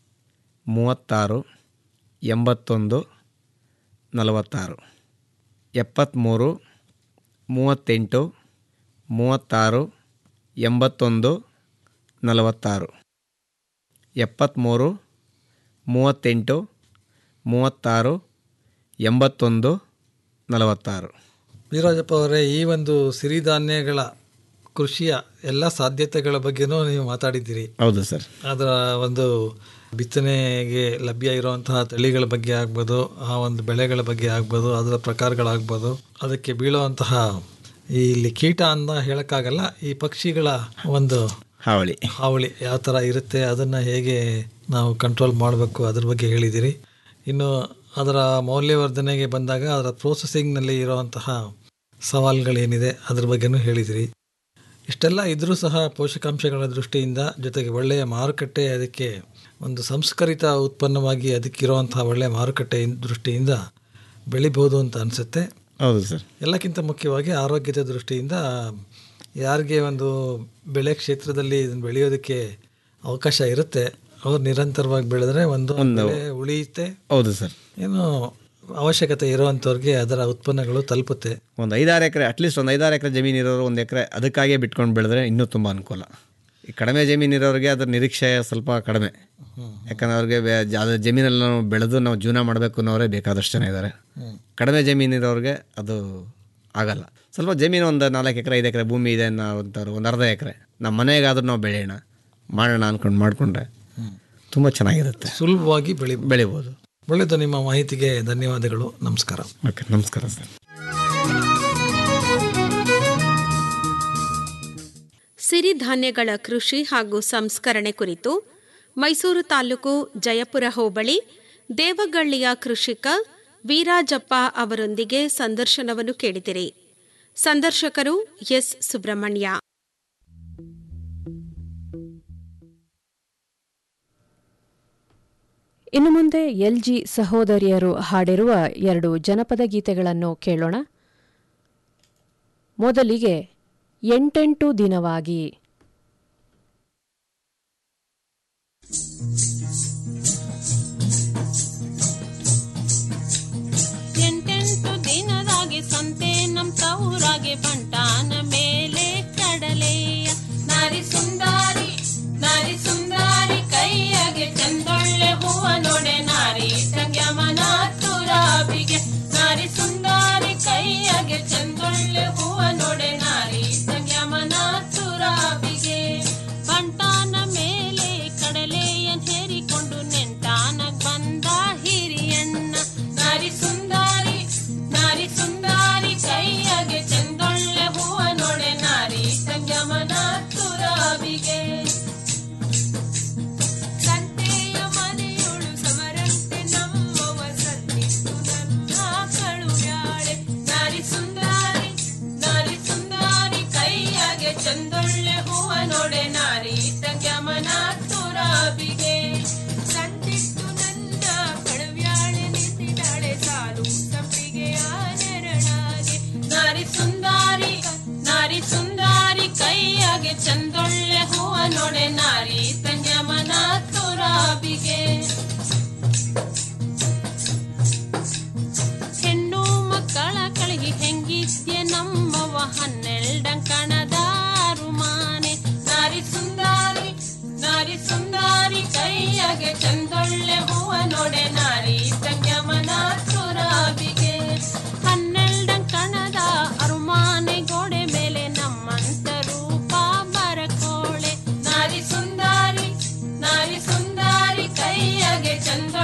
ಮೂವತ್ತಾರು ಎಂಬತ್ತೊಂದು ನಲವತ್ತಾರು ಎಪ್ಪತ್ತ್ಮೂರು ಮೂವತ್ತೆಂಟು ಮೂವತ್ತಾರು ಎಂಬತ್ತೊಂದು ನಲವತ್ತಾರು ಎಪ್ಪತ್ತ್ಮೂರು ಮೂವತ್ತೆಂಟು ಮೂವತ್ತಾರು ಎಂಬತ್ತೊಂದು ನಲವತ್ತಾರು ವೀರಾಜಪ್ಪ ಅವರೇ ಈ ಒಂದು ಸಿರಿಧಾನ್ಯಗಳ ಕೃಷಿಯ ಎಲ್ಲ ಸಾಧ್ಯತೆಗಳ ಬಗ್ಗೆನೂ ನೀವು ಮಾತಾಡಿದ್ದೀರಿ ಹೌದು ಸರ್ ಅದರ ಒಂದು ಬಿತ್ತನೆಗೆ ಲಭ್ಯ ಇರುವಂತಹ ತಳಿಗಳ ಬಗ್ಗೆ ಆಗ್ಬೋದು ಆ ಒಂದು ಬೆಳೆಗಳ ಬಗ್ಗೆ ಆಗ್ಬೋದು ಅದರ ಪ್ರಕಾರಗಳಾಗ್ಬೋದು ಅದಕ್ಕೆ ಬೀಳುವಂತಹ ಈ ಇಲ್ಲಿ ಕೀಟ ಅಂತ ಹೇಳೋಕ್ಕಾಗಲ್ಲ ಈ ಪಕ್ಷಿಗಳ ಒಂದು ಹಾವಳಿ ಹಾವಳಿ ಯಾವ ಥರ ಇರುತ್ತೆ ಅದನ್ನು ಹೇಗೆ ನಾವು ಕಂಟ್ರೋಲ್ ಮಾಡಬೇಕು ಅದ್ರ ಬಗ್ಗೆ ಹೇಳಿದ್ದೀರಿ ಇನ್ನು ಅದರ ಮೌಲ್ಯವರ್ಧನೆಗೆ ಬಂದಾಗ ಅದರ ಪ್ರೋಸೆಸಿಂಗ್ನಲ್ಲಿ ಇರುವಂತಹ ಸವಾಲುಗಳೇನಿದೆ ಅದ್ರ ಬಗ್ಗೆನೂ ಹೇಳಿದಿರಿ ಇಷ್ಟೆಲ್ಲ ಇದ್ರೂ ಸಹ ಪೋಷಕಾಂಶಗಳ ದೃಷ್ಟಿಯಿಂದ ಜೊತೆಗೆ ಒಳ್ಳೆಯ ಮಾರುಕಟ್ಟೆ ಅದಕ್ಕೆ ಒಂದು ಸಂಸ್ಕರಿತ ಉತ್ಪನ್ನವಾಗಿ ಅದಕ್ಕಿರುವಂತಹ ಒಳ್ಳೆಯ ಮಾರುಕಟ್ಟೆ ದೃಷ್ಟಿಯಿಂದ ಬೆಳಿಬೋದು ಅಂತ ಅನಿಸುತ್ತೆ ಹೌದು ಸರ್ ಎಲ್ಲಕ್ಕಿಂತ ಮುಖ್ಯವಾಗಿ ಆರೋಗ್ಯದ ದೃಷ್ಟಿಯಿಂದ ಯಾರಿಗೆ ಒಂದು ಬೆಳೆ ಕ್ಷೇತ್ರದಲ್ಲಿ ಇದನ್ನು ಬೆಳೆಯೋದಕ್ಕೆ ಅವಕಾಶ ಇರುತ್ತೆ ಅವ್ರು ನಿರಂತರವಾಗಿ ಬೆಳೆದ್ರೆ ಒಂದು ಬೆಳೆ ಉಳಿಯುತ್ತೆ ಹೌದು ಸರ್ ಏನು ಅವಶ್ಯಕತೆ ಇರುವಂಥವ್ರಿಗೆ ಅದರ ಉತ್ಪನ್ನಗಳು ತಲುಪುತ್ತೆ ಒಂದು ಐದಾರು ಎಕರೆ ಅಟ್ಲೀಸ್ಟ್ ಒಂದು ಐದಾರು ಎಕರೆ ಜಮೀನು ಇರೋರು ಒಂದು ಎಕರೆ ಅದಕ್ಕಾಗೇ ಬಿಟ್ಕೊಂಡು ಬೆಳೆದ್ರೆ ಇನ್ನೂ ತುಂಬ ಅನುಕೂಲ ಈ ಕಡಿಮೆ ಜಮೀನು ಇರೋರಿಗೆ ಅದ್ರ ನಿರೀಕ್ಷೆ ಸ್ವಲ್ಪ ಕಡಿಮೆ ಯಾಕಂದ್ರೆ ಅವ್ರಿಗೆ ಬೆ- ಜ- ಅದ್ರ ಜಮೀನಲ್ಲಿ ನಾವು ಬೆಳೆದು ನಾವು ಜೀವನ ಮಾಡಬೇಕು ಅನ್ನೋರೇ ಬೇಕಾದಷ್ಟು ಜನ ಇದ್ದಾರೆ ಕಡಿಮೆ ಜಮೀನು ಇರೋರಿಗೆ ಅದು ಆಗಲ್ಲ ಸ್ವಲ್ಪ ಜಮೀನು ಒಂದು ನಾಲ್ಕು ಎಕರೆ ಐದು ಎಕರೆ ಭೂಮಿ ಇದೆ ಅನ್ನೋಂಥವ್ರು ಒಂದು ಅರ್ಧ ಎಕರೆ ನಮ್ಮ ಮನೆಗಾದ್ರೂ ನಾವು ಬೆಳೆಯೋಣ ಮಾಡೋಣ ಅಂದ್ಕೊಂಡು ಮಾಡಿಕೊಂಡ್ರೆ ತುಂಬ ಚೆನ್ನಾಗಿರುತ್ತೆ ಸುಲಭವಾಗಿ ಬೆಳಿ ಬೆಳಿಬೋದು ಒಳ್ಳೆಯದು ನಿಮ್ಮ ಮಾಹಿತಿಗೆ ಧನ್ಯವಾದಗಳು ನಮಸ್ಕಾರ ಓಕೆ ನಮಸ್ಕಾರ ಸರ್ ಸಿರಿಧಾನ್ಯಗಳ ಕೃಷಿ ಹಾಗೂ ಸಂಸ್ಕರಣೆ ಕುರಿತು ಮೈಸೂರು ತಾಲೂಕು ಜಯಪುರ ಹೋಬಳಿ ದೇವಗಳ್ಳಿಯ ಕೃಷಿಕ ವೀರಾಜಪ್ಪ ಅವರೊಂದಿಗೆ ಸಂದರ್ಶನವನ್ನು ಕೇಳಿದಿರಿ ಸಂದರ್ಶಕರು ಎಸ್ ಸುಬ್ರಹ್ಮಣ್ಯ ಇನ್ನು ಮುಂದೆ ಎಲ್ಜಿ ಸಹೋದರಿಯರು ಹಾಡಿರುವ ಎರಡು ಜನಪದ ಗೀತೆಗಳನ್ನು ಕೇಳೋಣ ಮೊದಲಿಗೆ ಎಂಟೆಂಟು ದಿನವಾಗಿ ಎಂಟೆಂಟು ದಿನದಾಗೆ ಸಂತೆ ನಮ್ ತವರಾಗೆ ಬಂಟ